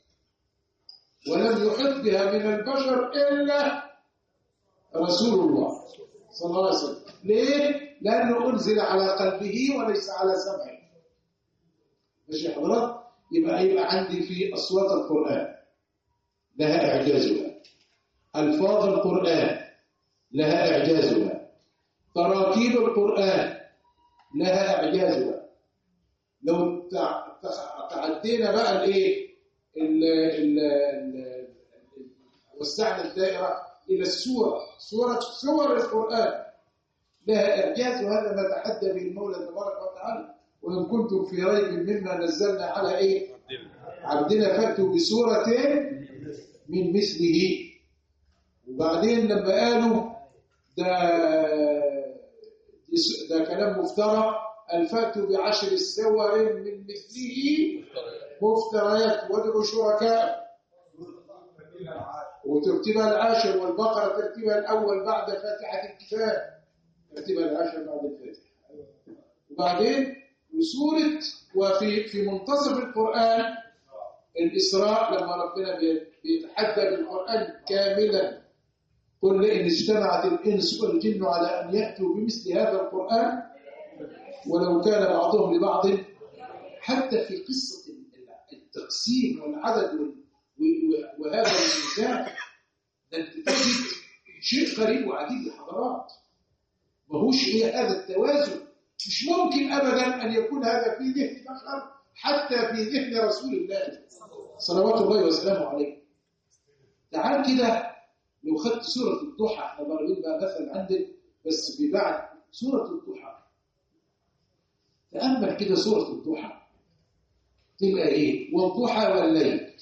ولم يحط بها من البشر إلا رسول الله صلى الله عليه وسلم ليه؟ لأنه أنزل على قلبه وليس على سمعه ماشي حضرات يبقى يبقى عندي في أصوات القرآن لها إعجازها ألفاظ القرآن لها إعجازها تراكيب القرآن لها إعجازها لو تع- تع- تعدينا بقى الايه ال- ال- ال- وسعنا الدائره الى السوره سوره سور القران لها إعجاز وهذا ما تحدى به المولى تبارك وتعالى وإن كنتم في ريب مما نزلنا على إيه عبدنا فأتوا بسورة من مثله وبعدين لما قالوا ده ده كلام مفترى الفاتوا بعشر السور من مثله مفتريات وادعوا شركاء وترتيبها العاشر والبقرة ترتيبها الأول بعد فاتحة الكتاب ترتيبها العاشر بعد الفاتحة وبعدين وسورة وفي في منتصف القرآن الإسراء لما ربنا بي- بيتحدى بالقرآن كاملا قل إن اجتمعت الإنس والجن على أن يأتوا بمثل هذا القرآن ولو كان بعضهم لبعض حتى في قصة التقسيم والعدد وال- و- وهذا الميزان ده انت تجد شيء غريب وعجيب للحضارات ماهوش ايه هذا التوازن مش ممكن ابدا ان يكون هذا في ذهن بشر حتى في ذهن رسول الله صلوات الله وسلامه عليه تعال كده لو خدت سوره الضحى احنا ضاربين بقى مثل عندك بس ببعد سوره الضحى تامل كده سوره الضحى تبقى ايه والضحى والليل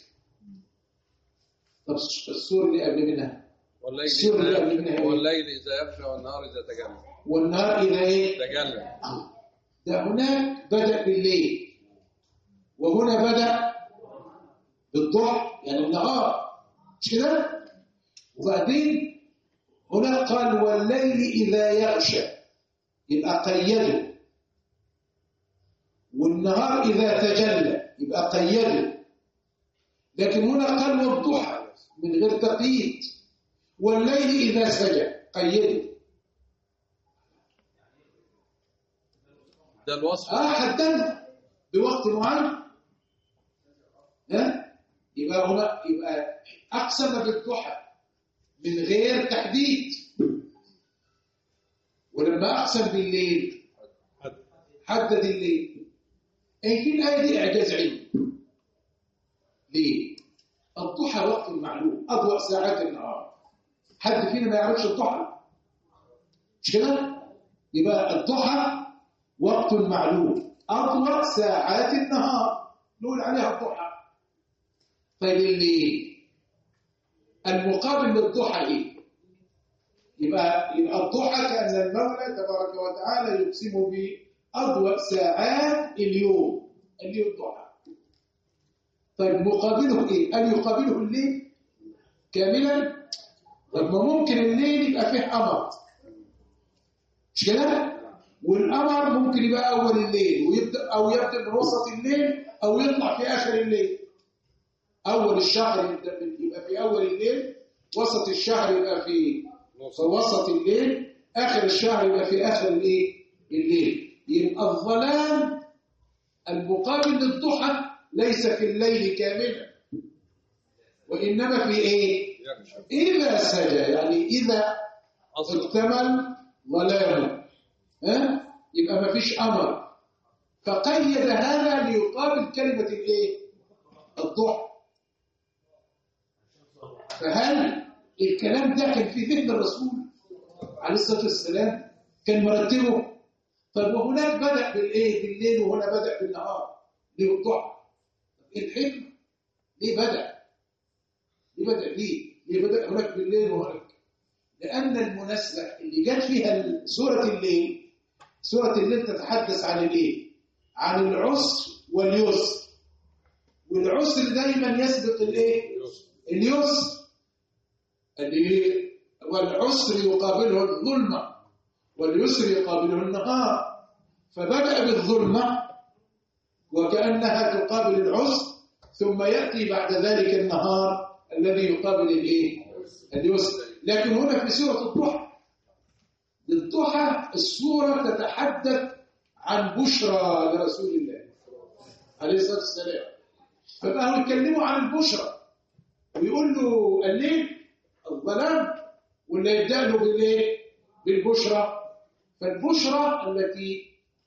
طب السور اللي قبل منها والليل السورة اللي قبل منها إذا إيه؟ والليل إذا يغشى والنهار إذا تجلى والنهار إذا إيه؟ تجلى ده هناك بدأ بالليل وهنا بدأ بالضحى يعني النهار مش كده؟ وبعدين هنا قال والليل إذا يغشى يبقى قيده والنهار إذا تجلى يبقى قيده لكن هنا قال والضحى من غير تقييد والليل إذا سجى قيده ده الوصف اه حددنا بوقت معين ها يبقى هنا يبقى اقسم بالضحى من غير تحديد ولما اقسم بالليل حدد الليل اي في الايه دي اعجاز علمي ليه الضحى وقت معلوم اضوء ساعات النهار حد فينا ما يعرفش الضحى مش كده يبقى الضحى وقت معلوم أضوء ساعات النهار نقول عليها الضحى طيب الليل المقابل للضحى ايه يبقى يبقى الضحى كأن المولى تبارك وتعالى يقسم بأضوء ساعات اليوم اليوم الضحى طيب مقابله ايه هل يقابله الليل كاملا طب ما ممكن الليل يبقى فيه قمر مش كده والقمر ممكن يبقى اول الليل ويبدا او يبدا من وسط الليل او يطلع في اخر الليل اول الشهر يبدا من- يبقى في اول الليل وسط الشهر يبقى في في وسط الليل اخر الشهر يبقى في اخر الايه الليل يبقى الظلام المقابل للضحى ليس في الليل كاملا وانما في ايه يغشى اذا سجى يعني اذا أصلا اكتمل ظلامه ها يبقى ما فيش امر فقيد هذا ليقابل كلمه الايه الضحى فهل الكلام ده كان في ذهن الرسول عليه الصلاه والسلام كان مرتبه طب وهناك بدا بالايه بالليل وهنا بدا بالنهار ليه الضحى ايه الحكمه ليه بدا ليه بدا ليه ليه بدا هناك بالليل وهناك لأن المناسبة اللي جت فيها سورة الليل سورة الليل تتحدث عن الايه؟ عن العسر واليسر والعسر دايما يسبق الايه؟ اليسر اللي والعسر يقابله الظلمة واليسر يقابله النهار فبدأ بالظلمة وكأنها تقابل العسر ثم يأتي بعد ذلك النهار الذي يقابل الايه؟ اليسر لكن هنا في سورة الضحى الضحى السورة تتحدث عن بشرى لرسول الله عليه الصلاة والسلام فبقوا يتكلموا عن البشرى ويقول له الليل الظلام ولا يبدأ له بالايه؟ بالبشرى فالبشرى التي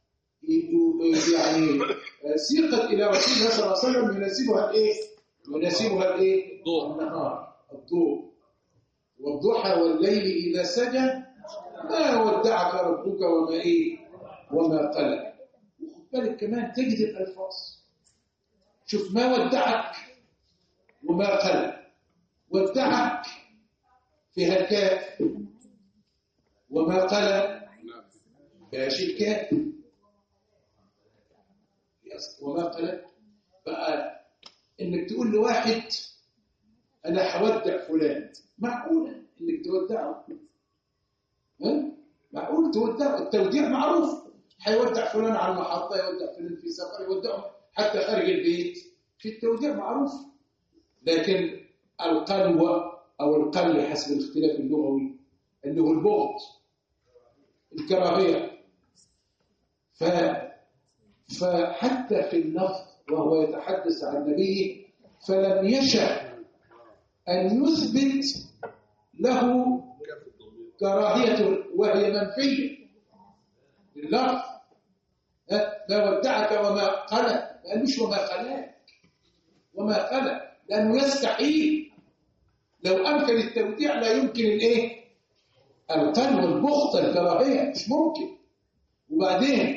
يعني سيقت إلى رسول الله صلى الله عليه وسلم يناسبها الايه؟ يناسبها الايه؟ الضوء. النهار الضوء والضحى والليل إذا سجى ما ودعك ربك وما ايه وما قلق وخد بالك كمان تجد الالفاظ شوف ما ودعك وما قلق ودعك فيها الكاف وما قلق نعم فيهاش الكاف يس- وما قلق بقى انك تقول لواحد انا هودع فلان معقوله انك تودعه ها معقول تودعه التوديع معروف هيودع فلان على المحطه يودع فلان في سفر يودعه حتى خارج البيت في التوديع معروف لكن القلوة أو القل حسب الاختلاف اللغوي اللي هو البغض الكراهية ف فحتى في اللفظ وهو يتحدث عن نبيه فلم يشأ أن يثبت له كيف الضمير كراهية وهي منفية لللفظ ها، ما ودعك وما قلق ما قالوش وما خلاك وما خلق لأنه يستحيل لو أمكن التوديع لا يمكن الإيه؟ القلب والبغض الكراهية مش ممكن وبعدين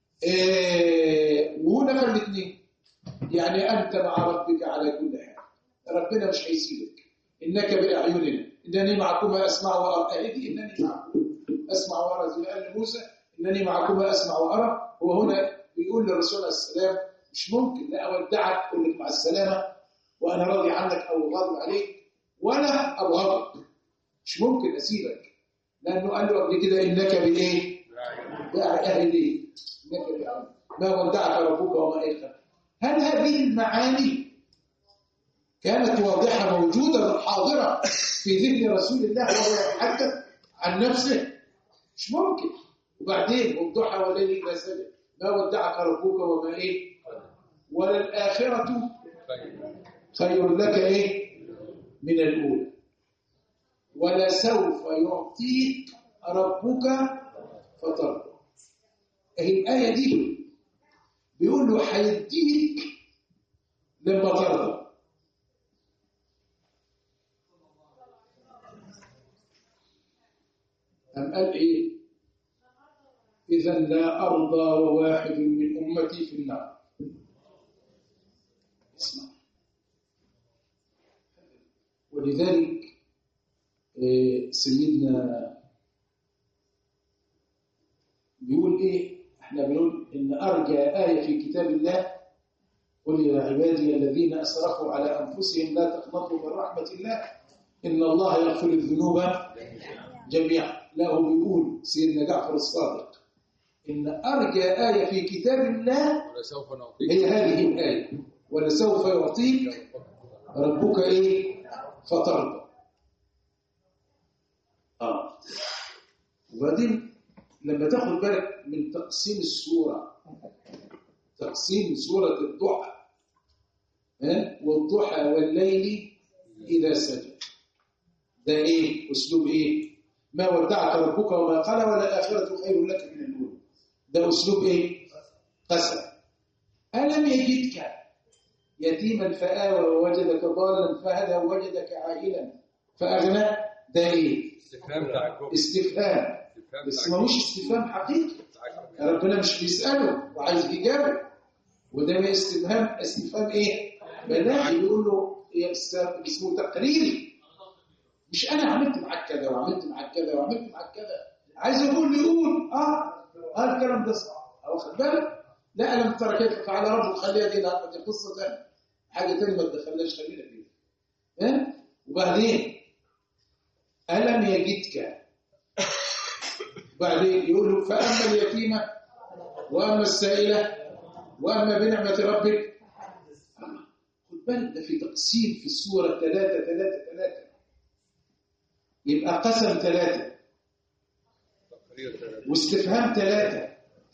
إيه وهنا في الاثنين يعني أنت مع ربك على كل حال ربنا مش هيسيبك إنك بأعيننا إنني معكما أسمع وأرى أهدي إنني معكم أسمع وأرى زي ما قال لموسى إنني معكما أسمع وأرى وهنا بيقول للرسول عليه السلام مش ممكن لا أودعك أقول لك مع السلامة وأنا راضي عنك أو غاضب عليك ولا أبغضك مش ممكن أسيبك لأنه قال له قبل كده إنك بإيه؟ بأهلي إنك بأهلي ما ودعك ربك وما إلك هل هذه المعاني كانت واضحة موجودة حاضرة في ذهن رسول الله وهو يتحدث عن نفسه مش ممكن وبعدين والضحى والليل إذا سجد ما ودعك ربك وما إيه وللآخرة خير لك إيه من الأولى ولسوف يعطيك ربك فترضى اهي الآية دي بيقول له هيديك لما ترضى أم قال إيه إذا لا أرضى وواحد من أمتي في النار اسمع ولذلك آه، سيدنا بيقول ايه احنا بنقول ان ارجى ايه في كتاب الله قل يا عبادي الذين اسرفوا على انفسهم لا تقنطوا من رحمه الله ان الله يغفر الذنوب جميعا لا هو بيقول سيدنا جعفر الصادق ان ارجى ايه في كتاب الله ولسوف نعطيك هي هذه الايه ولسوف يعطيك ربك ايه فترضى اه وبعدين لما تاخد بالك من تقسيم السوره تقسيم سوره الضحى ها والضحى والليل اذا سجد ده ايه اسلوب ايه ما ودعك ربك وما قال وللآخرة خير لك من الأولى ده اسلوب ايه قسم ألم يجدك يتيما فآوى ووجدك ضالا فهدى ووجدك عائلا فأغنى ده ايه استفهام تعجب استفهام استفهام بس تعجب ما هوش استفهام حقيقي تعجب. ربنا مش بيسأله وعايز إجابة وده استفهام استفهام إيه؟ بداخل يقول له يا أستاذ اسمه تقريري مش أنا عملت معاك كذا وعملت معاك كذا وعملت معاك كذا عايز يقول لي قول آه آه الكلام ده صح واخد بالك؟ لا لم ترى كيف فعل ربك خليها دي لا دي قصة ثانية حاجة ثانية ما تدخلناش خلينا فيها ها؟ وبعدين ألم يجدك بعدين يقول له فأما اليتيمة وأما السائلة وأما بنعمة ربك خد بالك ده في تقسيم في السورة ثلاثة ثلاثة ثلاثة يبقى قسم ثلاثة تقرير ثلاثة. واستفهام ثلاثة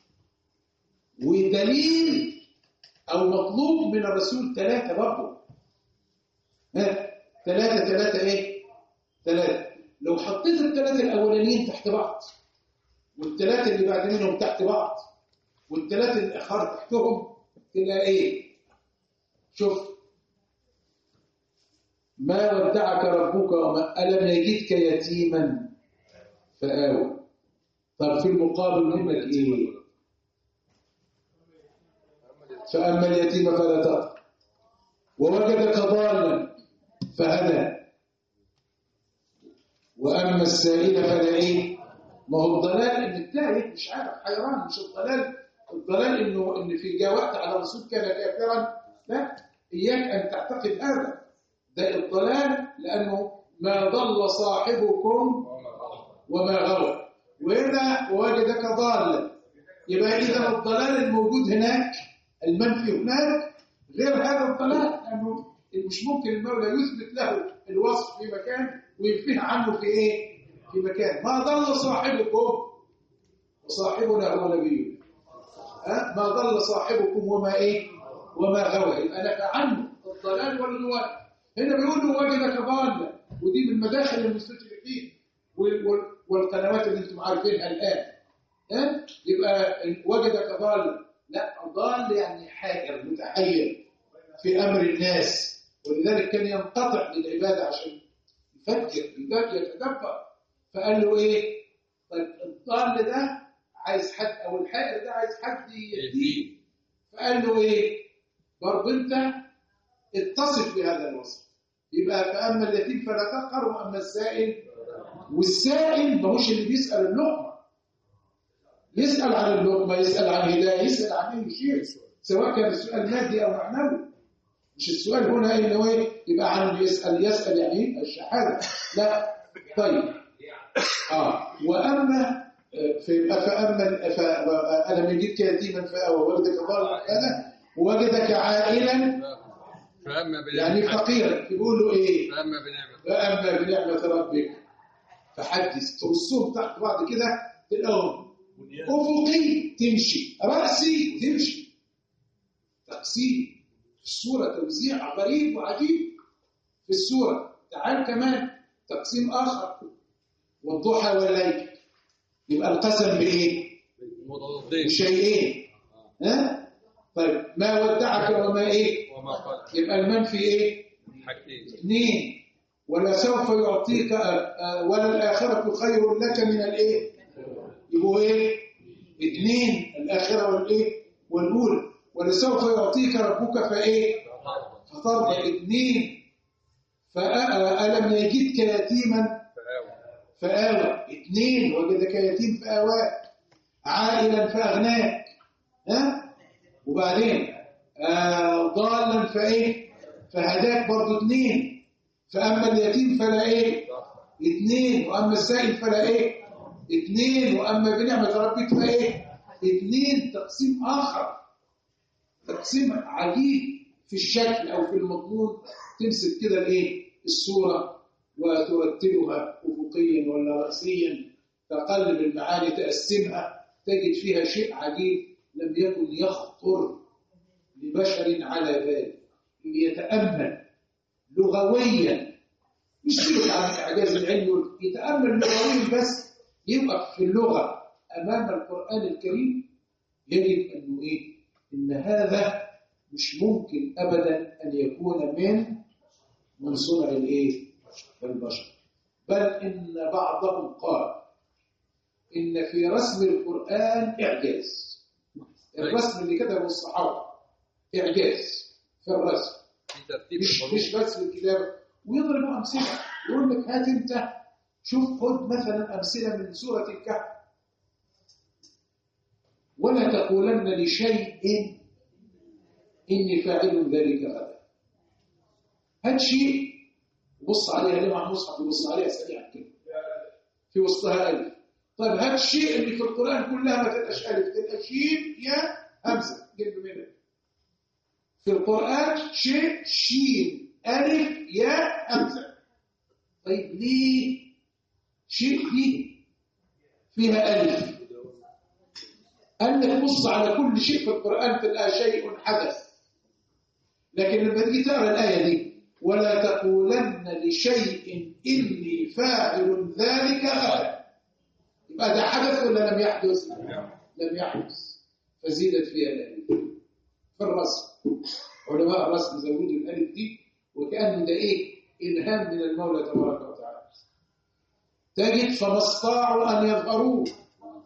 ودليل أو مطلوب من الرسول ثلاثة برضه ها ثلاثة ثلاثة إيه؟ ثلاثة لو حطيت الثلاثة الأولانيين تحت بعض والثلاثة اللي بعد منهم تحت بعض والثلاثة الآخر تحتهم تلاقي إيه؟ شوف ما ودعك ربك وما ألم يجدك يتيما فآوى طب في المقابل منك ايه فأما اليتيم فلا تقهر ووجدك ضالا فهدى وأما السائل فلا إيه ما هو الضلال إن التائه مش عارف حيران مش الضلال الضلال إنه إن في جاء وقت على رسول كان كافرا لا إياك أن تعتقد هذا ده الضلال لأنه ما ضل صاحبكم وما غوى وإذا وجدك ضالا يبقى إذا الضلال الموجود هناك المنفي هناك غير هذا الضلال لأنه مش ممكن المولى يثبت له الوصف في مكان وينفيه عنه في إيه؟ في مكان ما ضل صاحبكم وصاحبنا هو نبينا أه؟ ما ضل صاحبكم وما إيه؟ وما غوى يبقى نفى عنه الضلال والغواء هنا بيقول له وجدك ضالا ودي من مداخل المستشرقين وال- وال- والقنوات اللي انتم عارفينها الآن ها؟ يبقى وجدك ضالا لا ضال يعني حائر متحير في أمر الناس ولذلك كان ينقطع للعبادة عشان يفكر يفكر يتدبر فقال له إيه طيب الضال ده عايز حد أو الحائر ده عايز حد يهديه فقال له إيه برضه أنت اتصف بهذا الوصف يبقى فأما اليتيم فلا تقهر وأما السائل والسائل ما هوش اللي بيسأل اللقمة يسأل عن اللقمة يسأل عن هداية يسأل عن أي شيء سواء كان السؤال مادي أو معنوي مش السؤال هنا إنه إيه يبقى عن يسأل يسأل يعني الشهادة لا طيب آه وأما آه، في فأما ف- ألم يجدك يتيما فأوى وولدك ضالا هذا وجدك عائلا فأما بنعمة يعني فقيرا يقول له إيه فأما بنعمة فأما بنعمة ربك فحدث ترصهم تحت بعض كده تلاقيهم أفقي تمشي رأسي تمشي تقسيم في الصورة توزيع غريب وعجيب في الصورة تعال كمان تقسيم آخر والضحى والليل يبقى القسم بإيه؟ مضادين بشيئين ها؟ طيب ما ودعك وما إيه؟ وما قال يبقى المنفي إيه؟ حاجتين اثنين ولا سوف يعطيك آه، آه، ولا الآخرة خير لك من الإيه؟ يبقوا إيه؟ اثنين الآخرة والإيه؟ والأولى ولسوف يعطيك ربك فإيه؟ فطرد اثنين فألم يجدك يتيما فآوى فآوى اثنين وجدك يتيم فآواك عائلا فأغناك ها وبعدين آه ضالا فإيه فهداك برضو اثنين فأما اليتيم فلا إيه اثنين وأما السائل فلا إيه اثنين وأما بنعمة ربك فإيه اثنين تقسيم آخر تقسيم عجيب في الشكل أو في المضمون تمسك كده الإيه الصورة وترتبها أفقيا ولا رأسيا تقلب المعاني تقسمها تجد فيها شيء عجيب لم يكن يخطر لبشر على بال يتأمل لغويا مش سيبك عن الإعجاز العلمي يتأمل لغويا بس يبقى في اللغة أمام القرآن الكريم يجد أنه إيه؟ إن هذا مش ممكن أبدا أن يكون من من صنع الإيه؟ البشر بل إن بعضهم قال إن في رسم القرآن إعجاز الرسم اللي كتبه الصحابة إعجاز في الرسم في ترتيب مش الحروف مش بس الكتابة ويضرب أمثلة يقول لك هات أنت شوف خد مثلا أمثلة من سورة الكهف ولا تقولن لشيء إني فاعل ذلك غدا هات شيء بص عليها ليه مع المصحف يبص عليها سريعا كده في وسطها ألف طيب هات الشيء اللي في القرآن كلها ما تبقاش ألف تبقى شين يا همزة جنب منها في القرآن شيء شين ألف يا همزة طيب ليه شيء فيه فيها ألف قال لك بص على كل شيء في القرآن تلقى شيء حدث لكن لما تيجي تقرا الآية دي ولا تقولن لشيء إني فاعل ذلك غدا يبقى ده حدث ولا لم يحدث؟ لم يحدث فزيدت فيها الألف في الرسم علماء الرسم زودوا الألف دي وكأن ده إيه؟ إلهام من المولى تبارك وتعالى تجد فما استطاعوا أن يظهروه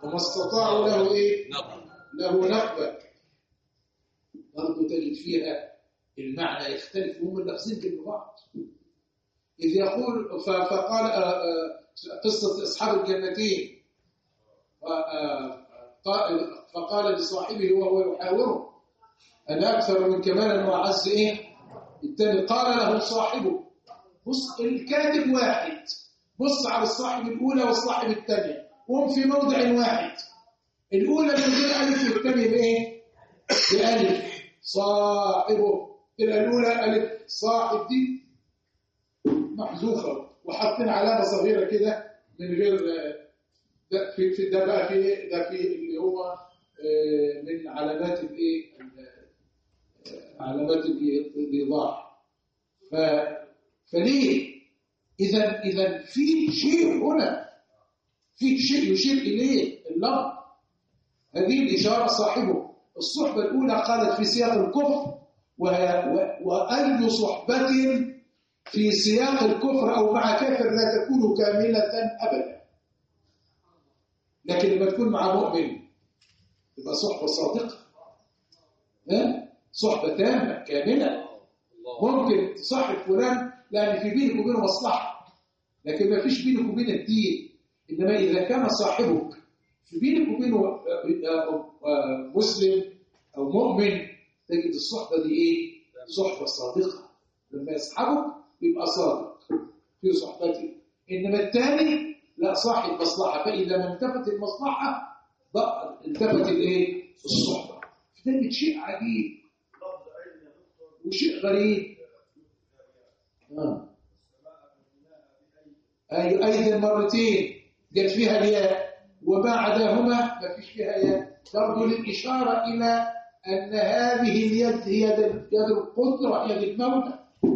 وما استطاعوا له ايه نقل له نقبة برضه تجد فيها المعنى يختلف وهم اللفظين جنب بعض إذ يقول ف- فقال آه، آه، قصة أصحاب الجنتين ف- آه، قال- فقال لصاحبه وهو يحاوره أنا أكثر من كمالا وأعز إيه التاني قال له صاحبه بص الكاتب واحد بص على الصاحب الأولى والصاحب الثانية وهم في موضع واحد الأولى من غير ألف والثانية بإيه؟ بألف صاحبه تبقى الأولى ألف صاحب دي محذوفة وحاطين علامة صغيرة كده من غير ده في في ده بقى في إيه؟ ده في اللي هو آه، من علامات الايه ال- آه، علامات الإيه؟ الايضاح ف فليه اذا اذا في شيء هنا في شيء يشير اليه اللفظ هذه الاشاره صاحبه الصحبه الاولى قالت في سياق الكفر و- و- واي صحبه في سياق الكفر او مع كافر لا تكون كامله ابدا لكن لما تكون مع مؤمن تبقى صحبه صادقه ها صحبه تامه كامله الله ممكن تصاحب فلان لان في بينك وبينه مصلحه لكن ما فيش بينك وبين الدين انما اذا كان صاحبك في بينك وبينه آه، آه، آه، مسلم او مؤمن تجد الصحبه دي ايه؟ صحبه صادقه لما يصحبك يبقى صادق في صحبته انما الثاني لا صاحب مصلحه فاذا ما انتفت المصلحه ض- انتفت الايه؟ الصحبه ده شيء عجيب وشيء غريب آه. أي أيضا مرتين جت فيها الياء وما عداهما ما فيش فيها ياء برضو للإشارة إلى أن هذه اليد هي يد يد القدرة يد المولى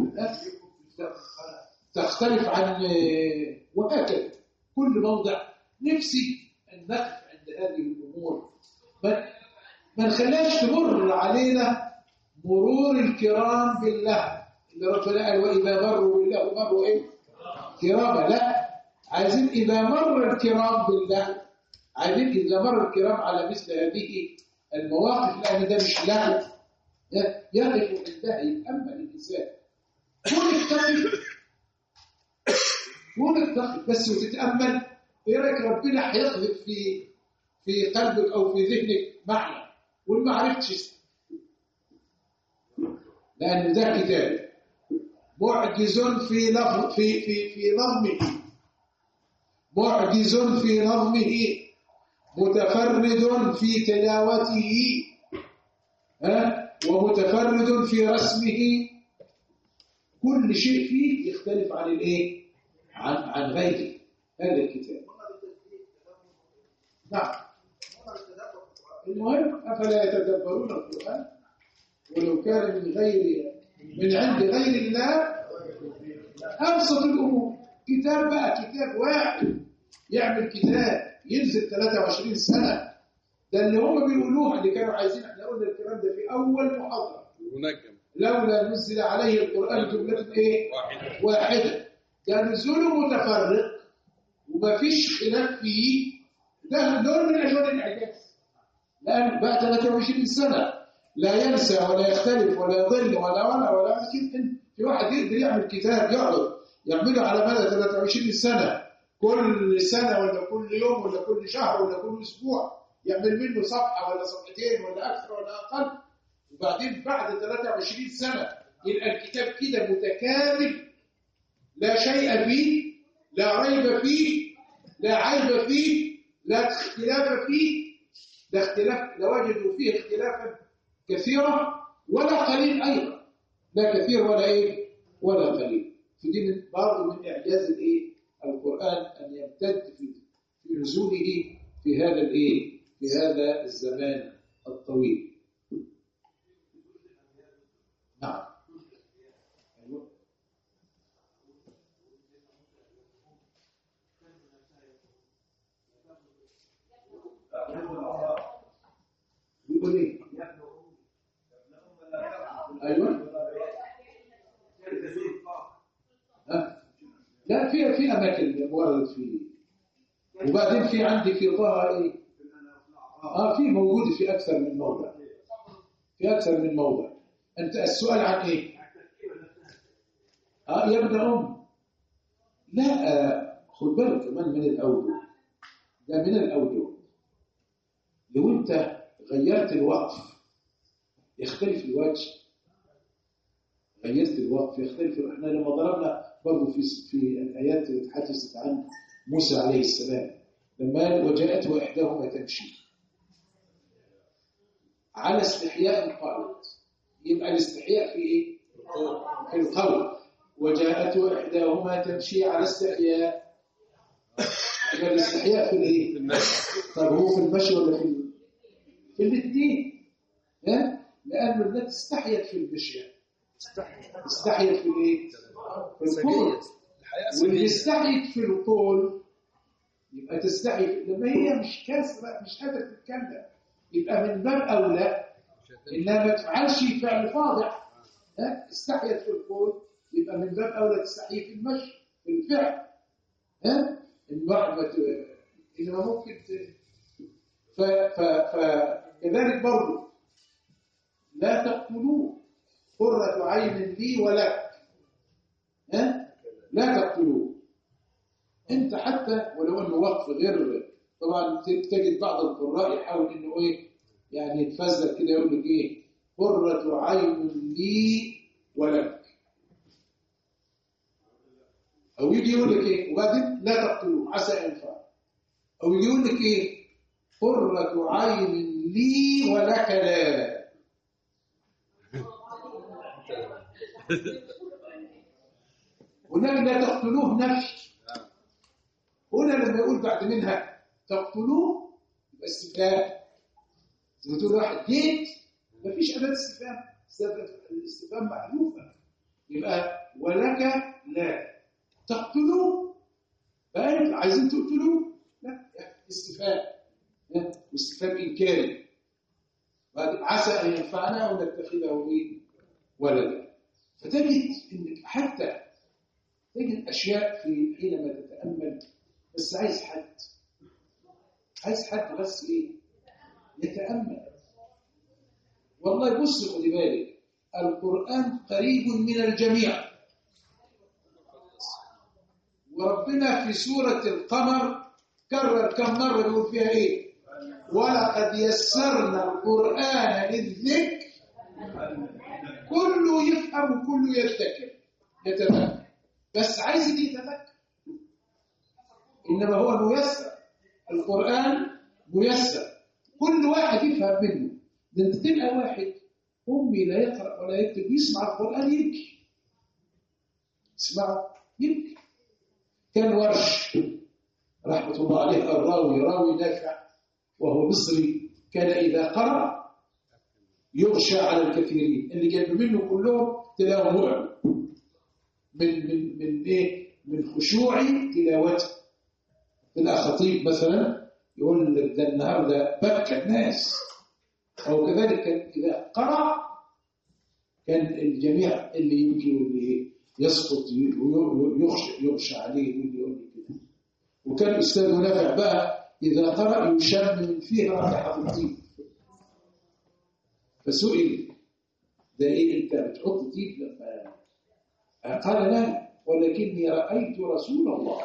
تختلف عن وهكذا كل موضع نفسي أن نقف عند هذه الأمور ما ما نخليهاش تمر علينا مرور الكرام بالله اللي ربنا قال وإذا مروا بالله مروا إيه؟ كراما لا عايزين إذا مر الكرام بالله عايزين إذا مر الكرام على مثل هذه المواقف لأن ده مش لعب يقف عندها يتأمل الإنسان كون التقي كون التقي بس وتتأمل إيه رأيك ربنا هيقذف في في قلبك أو في ذهنك معنى وما عرفتش لأن ده كتاب معجز في لفظ في في في نظمه معجز في نظمه متفرد في تلاوته ها ومتفرد في رسمه كل شيء فيه يختلف عن الايه عن عن غيره هذا الكتاب نعم المهم افلا يتدبرون القران ولو كان من غير من عند غير الله أبسط الأمور كتاب بقى كتاب واحد يعمل كتاب ينزل 23 سنة ده اللي هم بيقولوها اللي كانوا عايزين احنا قلنا الكلام ده في أول محاضرة منجم لولا نزل عليه القرآن جملة إيه؟ واحد واحدة ده نزوله متفرق وما فيش خلاف فيه ده دور من أجوال الإعجاز لأن بقى 23 سنة لا ينسى ولا يختلف ولا يضل ولا ولا ولا لكن في واحد يقدر يعمل كتاب يقعد يعمله على مدى 23 سنة كل سنة ولا كل يوم ولا كل شهر ولا كل أسبوع يعمل منه صفحة ولا صفحتين ولا أكثر ولا أقل وبعدين بعد 23 سنة يبقى الكتاب كده متكامل لا شيء فيه لا ريب فيه لا عيب فيه لا اختلاف فيه ده اختلاف لوجدوا فيه اختلافا كثيرا ولا قليل ايضا لا كثير ولا ايه ولا قليل فدي من برضه من اعجاز الايه القران ان يمتد في في نزوله في هذا الايه في هذا الزمان الطويل نعم أيوة. بيقول ايه ايوه ها لا في في اماكن ورد في وبعدين في عندي في طه ايه اه في موجود في اكثر من موضع في اكثر من موضع انت السؤال عن ايه اه يا ابن ام لا آه خد بالك كمان من الاوجه ده من الاوجه لو انت غيرت الوقف يختلف الوجه غيرت الوقف يختلف احنا لما ضربنا برضه في في الايات اللي تحدثت عن موسى عليه السلام لما قال وجاءته احداهما تمشي على استحياء قالت يبقى الاستحياء في ايه في القول وجاءته احداهما تمشي على استحياء يبقى الاستحياء في الايه طب هو في المشي ولا في ال- في الاثنين ها لانه التي استحيت في المشي استحيت في الايه في القول الحياة واللي سجية استحيت في القول يبقى تستحي لما هي مش كاسره مش قادره تتكلم يبقى من باب اولى انها ما تفعلش فعل فاضح ها استحيت في القول يبقى من باب اولى تستحي في المشي في الفعل ها الواحد ما ت- انما ممكن ت... ف... ف... فكذلك برضه لا تقتلوه قرة عين لي ولك ها لا تقتلوه انت حتى ولو انه وقف غير طبعا ت- تجد بعض القراء يحاول انه ايه يعني يتفزلك كده يقول لك ايه قرة عين لي ولك او يجي يقول لك ايه وبعدين لا تقتلوه عسى ان ينفع او يجي يقول لك ايه قرة عين لي ولك لا هناك لا تقتلوه نفي هنا لما يقول بعد منها تقتلوه يبقى استفهام زي ما تقول واحد جيت مفيش اداه استفهام استفهام- الاستفهام محذوفه يبقى ولك لا تقتلوه فانت عايزين تقتلوه لا استفهام ها؟ استفهام انكاري بعد عسى ان ينفعنا او نتخذه ايه ولدا فتجد انك حتى تجد اشياء في حينما تتامل بس عايز حد عايز حد بس ايه يتامل والله بص خدي بالك القران قريب من الجميع وربنا في سوره القمر كرر كم مره يقول فيها ايه ولقد يسرنا القران للذكر كله يفهم وكله يتذكر يتذكر بس عايز اللي يتذكر انما هو ميسر القران ميسر كل واحد يفهم منه ده انت تلقى واحد امي لا يقرا ولا يكتب يسمع القران يبكي اسمعه يبكي كان ورش رحمه الله عليه الراوي راوي نافع وهو مصري كان اذا قرأ يغشى على الكثيرين اللي جنب منه كلهم تلاقوا مرعب من من من ايه من خشوع تلاوته تلاقي خطيب مثلا يقول لك ده النهارده بكى الناس او كذلك كان اذا قرأ كان الجميع اللي يبكي واللي يسقط يخشى يغشى عليه واللي يقول لي كده وكان الاستاذ نافع بقى اذا قرأ يشم من فيه رائحه الطيب فسئل ده ايه انت بتحط طيب لما قال لا ولكني رايت رسول الله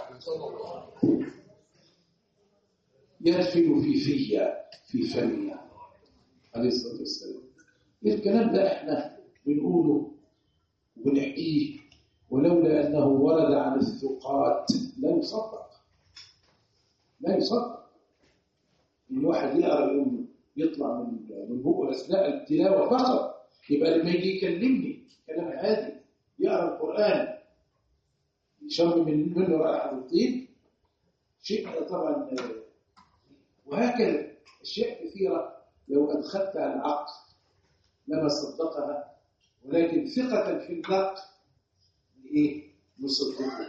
يدفن في فيا في فمي عليه الصلاه والسلام الكلام ده احنا بنقوله وبنحكيه ولولا انه ورد عن الثقات لا يصدق لا يصدق ان واحد يقرا يوم يطلع من من بقه اثناء التلاوه فقط يبقى لما يجي يكلمني كلام عادي يقرا القران يشم من منه رائحه الطيب شيء طبعا آه، وهكذا اشياء كثيره لو ادخلتها العقل لما صدقها ولكن ثقه في النقل ايه نصدقها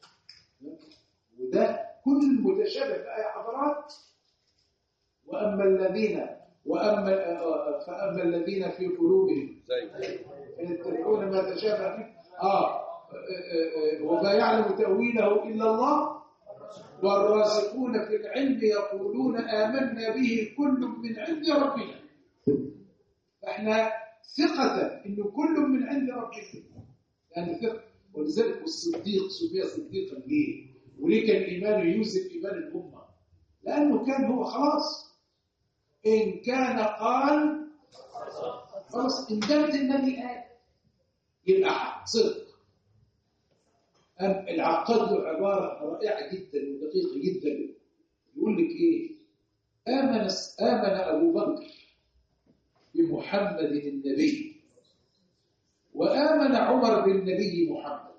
وده كل متشابه في اي حضارات واما الذين واما آه، فاما الذين في قلوبهم زي فيتبعون ما تشابه فيه اه آه، آه، آه، وما يعلم تاويله الا الله والراسخون في العلم يقولون آمنا به كل من عند ربنا فاحنا ثقة انه كل من عند ربنا يعني ثقة ولذلك الصديق سمي صديقا ليه؟ وليه كان ايمانه يوزن ايمان الامه؟ لانه كان هو خلاص ان كان قال خلاص ان دامت النبي قال يبقى حق صدق أم العقاد له عبارة رائعة جدا ودقيقة جدا يقول لك إيه آمن آمن أبو بكر بمحمد النبي وآمن عمر بالنبي محمد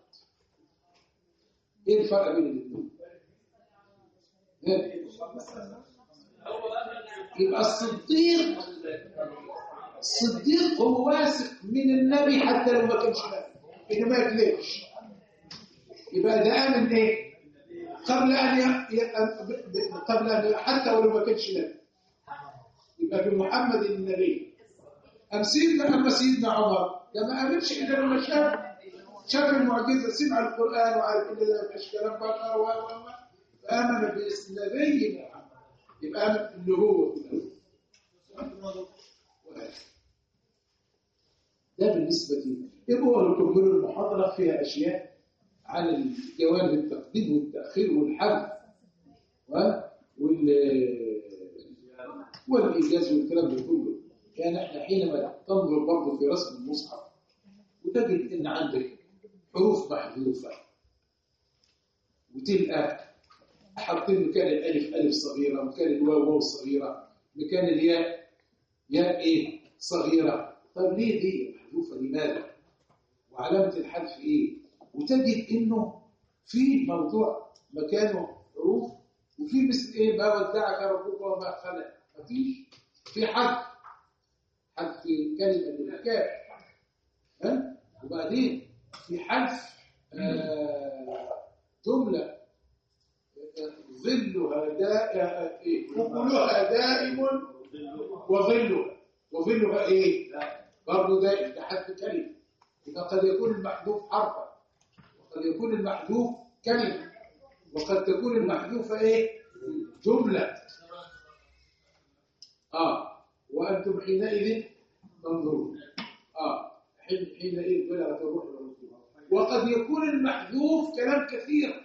إيه الفرق بين الاثنين؟ يبقى الصديق الصديق هو واثق من النبي حتى لو ما كانش نبي إنه ما يكذبش يبقى ده آمن إيه؟ قبل أن ي... ي... قبل أن حتى ولو ما كانش نبي يبقى بمحمد النبي أم سيدنا أما سيدنا عمر ده ما آمنش إلا لما شاف شاف المعجزة سمع القرآن وعارف إن ده مش كلام بشر و و و فآمن باسم نبي محمد يبقى آمن بالنبوة في الأول وهكذا. ده بالنسبة لي يبقى لكم كل المحاضرة فيها أشياء عن الجوانب التقديم والتأخير والحذف و- وال والإيجاز والكلام ده كله كان احنا حينما تنظر برضه في رسم المصحف وتجد ان عندك حروف محذوفة وتلقى حاطين مكان الالف الف صغيرة مكان الواو واو صغيرة مكان الياء ياء ايه صغيرة طب ليه دي محذوفة لماذا وعلامة الحذف ايه وتجد انه في موضوع مكانه حروف وفي مثل ايه ما ودعك ربك وما خلق مفيش في حذف حذف كلمة من الكاف ها وبعدين في حذف آه، جملة آه، ظلها دا آه، ايه أكلها دائم وظلها وظلها ايه برضه دائم ده حذف كلمة يبقى قد يكون المحذوف حرفا وقد يكون المحذوف كلمة وقد تكون المحذوفة ايه جملة اه وانتم حينئذ تنظرون اه حين حينئذ بلغت الروح والرسول وقد يكون المحذوف كلام كثير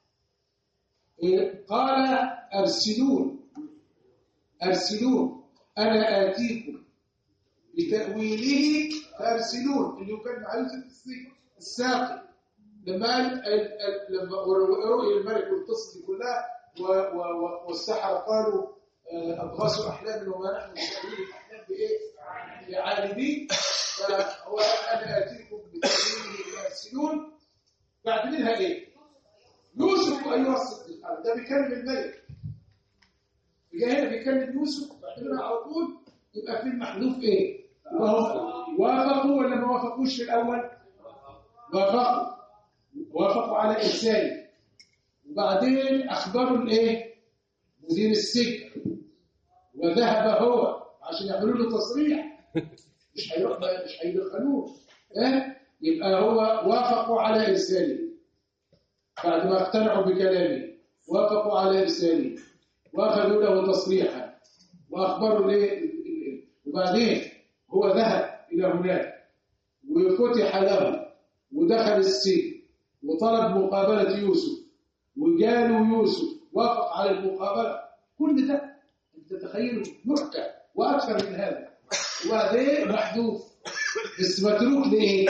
إيه؟ قال ارسلون ارسلون انا اتيكم بتاويله فارسلون اللي هو كان معلومه التصديق الساقي لما قال قال- قال- لما رؤي الملك والقصه دي كلها و- و- و- والسحره قالوا آه، اضغاث احلام وما نحن بتاويل الاحلام بايه؟ بعالمين فهو انا اتيكم بتاويله فارسلون بعد منها ايه؟ يوسف ايها الصديق ده بيكلم الملك يبقى هنا بيكلم يوسف بعد منها على طول يبقى في المحذوف ايه؟ وافقوا وافقوا ولا ما وافقوش في الاول؟ وافقوا وافقوا على ارساله وبعدين اخبروا الايه مدير السجن وذهب هو عشان يعملوا له تصريح مش هيروح مش هيدخلوه ها يبقى هو وافقوا على ارساله بعد ما اقتنعوا بكلامه وافقوا على ارساله واخذوا له تصريحا واخبروا ليه وبعدين هو ذهب الى هناك وفتح له ودخل السجن وطلب مقابلة يوسف وجاله يوسف وافق على المقابلة كل ده انت تتخيله محكم واكثر من هذا وبعدين محذوف بس متروك لايه؟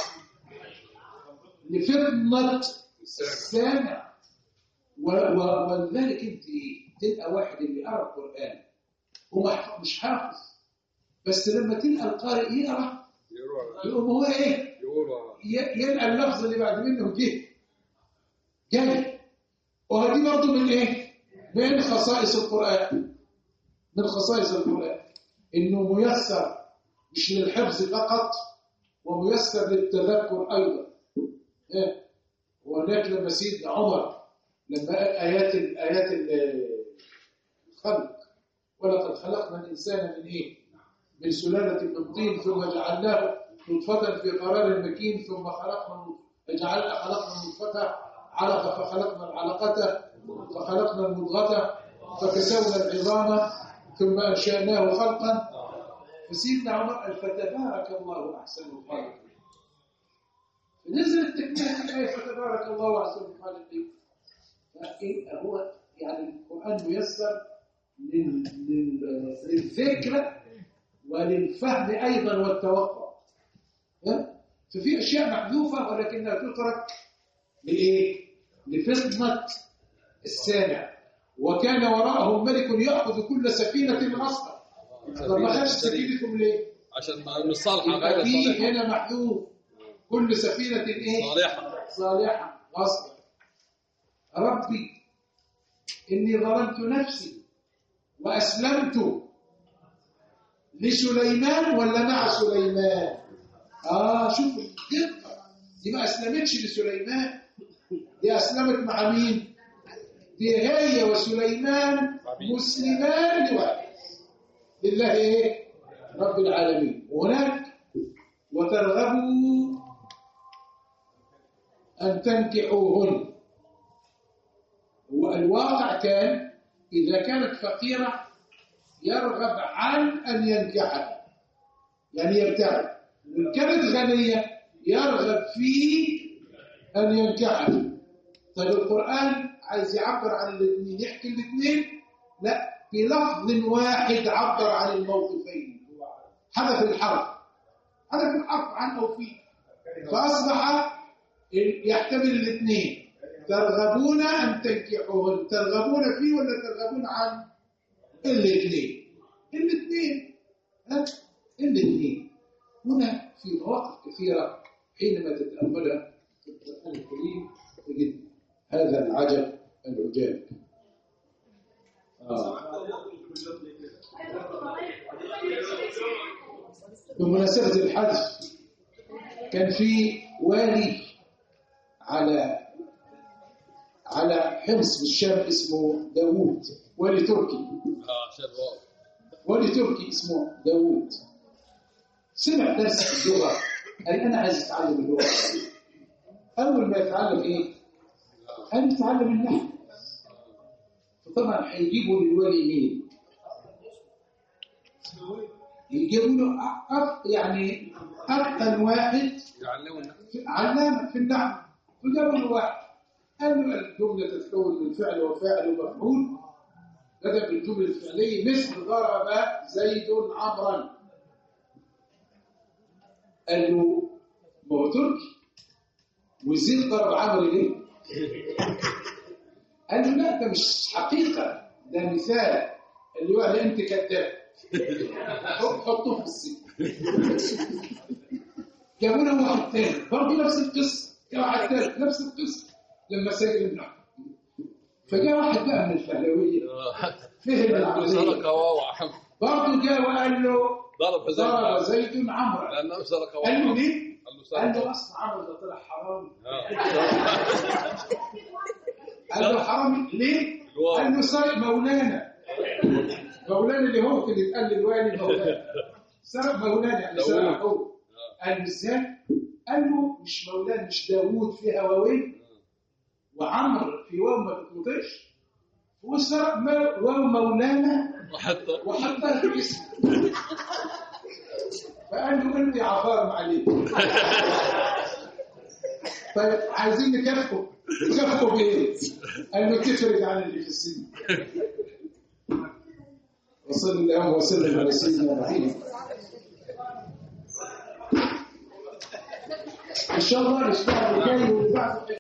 لفطنة السامع و- و- ولذلك انت تلقى واحد اللي يقرا القران هو مح- مش حافظ بس لما تلقى القارئ يقرا يقولوا يقوم هو ايه؟ يقولوا ي- يلقى اللفظ اللي بعد منه جه جاي وهذه برضه من ايه؟ من خصائص القرآن من خصائص القرآن انه ميسر مش للحفظ فقط وميسر للتذكر ايضا إيه؟ وهناك لما سيدنا عمر لما قال ايات ال- ايات ال- الخلق ولقد خلقنا الانسان من ايه؟ من سلالة من طين ثم جعلناه نطفة في قرار مكين ثم خلقنا جعلنا خلقنا النطفة علقة فخلقنا العلقة فخلقنا المضغة فكسونا العظام ثم أنشأناه خلقا فسيدنا عمر قال فتبارك الله أحسن الخالقين نزلت تكملة الآية فتبارك الله أحسن الخالقين فإيه هو يعني القرآن ميسر لل- لل- للذكر وللفهم أيضا والتوقع ها؟ ففي أشياء محذوفة ولكنها تترك لإيه؟ لفطنة السامع وكان وراءه ملك يأخذ كل سفينة غصبا طب ما خدش سفينتكم ليه؟ عشان ما- مش صالحه يبقى غير في صالحه هنا محذوف كل سفينة إيه؟ صالحه صالحة غصبا ربي إني ظلمت نفسي وأسلمت لسليمان ولا مع سليمان آه شوف الدقة دي ما أسلمتش لسليمان دي أسلمت مع مين دي هي وسليمان مسلمان لواحد لله إيه رب العالمين وهناك وترغبوا أن تنكحوهن والواقع كان إذا كانت فقيرة يرغب عن أن ينكحها يعني يبتعد وإن كانت غنية يرغب في أن ينكحها طيب القرآن عايز يعبر عن الاثنين يحكي الاثنين لا بلفظ واحد عبر عن الموقفين حدث الحرف حدث الحرف عن أو فيه فأصبح يحتمل الاثنين ترغبون أن تنكحوهن ترغبون فيه ولا ترغبون عن الاثنين الاثنين ها الاثنين هنا في مواقف كثيرة حينما تتأملها في القرآن الكريم تجد هذا العجب العجاب آه. بمناسبة الحج كان في والي على على حمص بالشام اسمه داوود والي تركي اه عشان واو والي تركي اسمه داوود سمع درس في اللغة قال أنا عايز أتعلم اللغة أول ما يتعلم إيه؟ قال يتعلم النحو فطبعا هيجيبوا للولي مين؟ يجيبوا له أ- أ- يعني أتقن واحد يعلموا الناس علامة في النحو فجابوا له واحد قال له الجملة تتكون من فعل وفاعل ومفعول بدأ بالجملة الفعلية مثل ضرب زيد عمرا قال له ما هو تركي وزيد ضرب عمرو ليه؟ قال له لا ده مش حقيقة ده مثال اللي هو قال انت كذاب حط- حطه في السجن جابوا له واحد تاني برضه نفس القصه جاء واحد تاني نفس القصه لما سجل ابن عمرو فجاء واحد بقى من الفهلويه فهم العمليه سرق واو عم برضه جاء وقال له ضرب ضرب حزين زيد عمرو لانه سرق واو قال له ليه؟ قال له قال سرق له اصل عمرو ده طلع حرامي آه. قال له حرامي ليه؟ واو. قال له سرق مولانا مولانا اللي هو اللي اتقال للوالي مولانا سرق مولانا يعني سرق داوود. هو قال له ازاي؟ قال له مش مولانا مش داوود فيها واوين وعمرو في واو ما تتنطقش هو سرق ما- واو مولانا وحتى وحطها في اسمه فقال له انت عفار عليك طيب عايزين نكافئه نكافئه بايه؟ قال له تفرج عن اللي في السن وصلى الله وسلم على سيدنا محمد ان شاء الله الاسبوع الجاي واللي بعده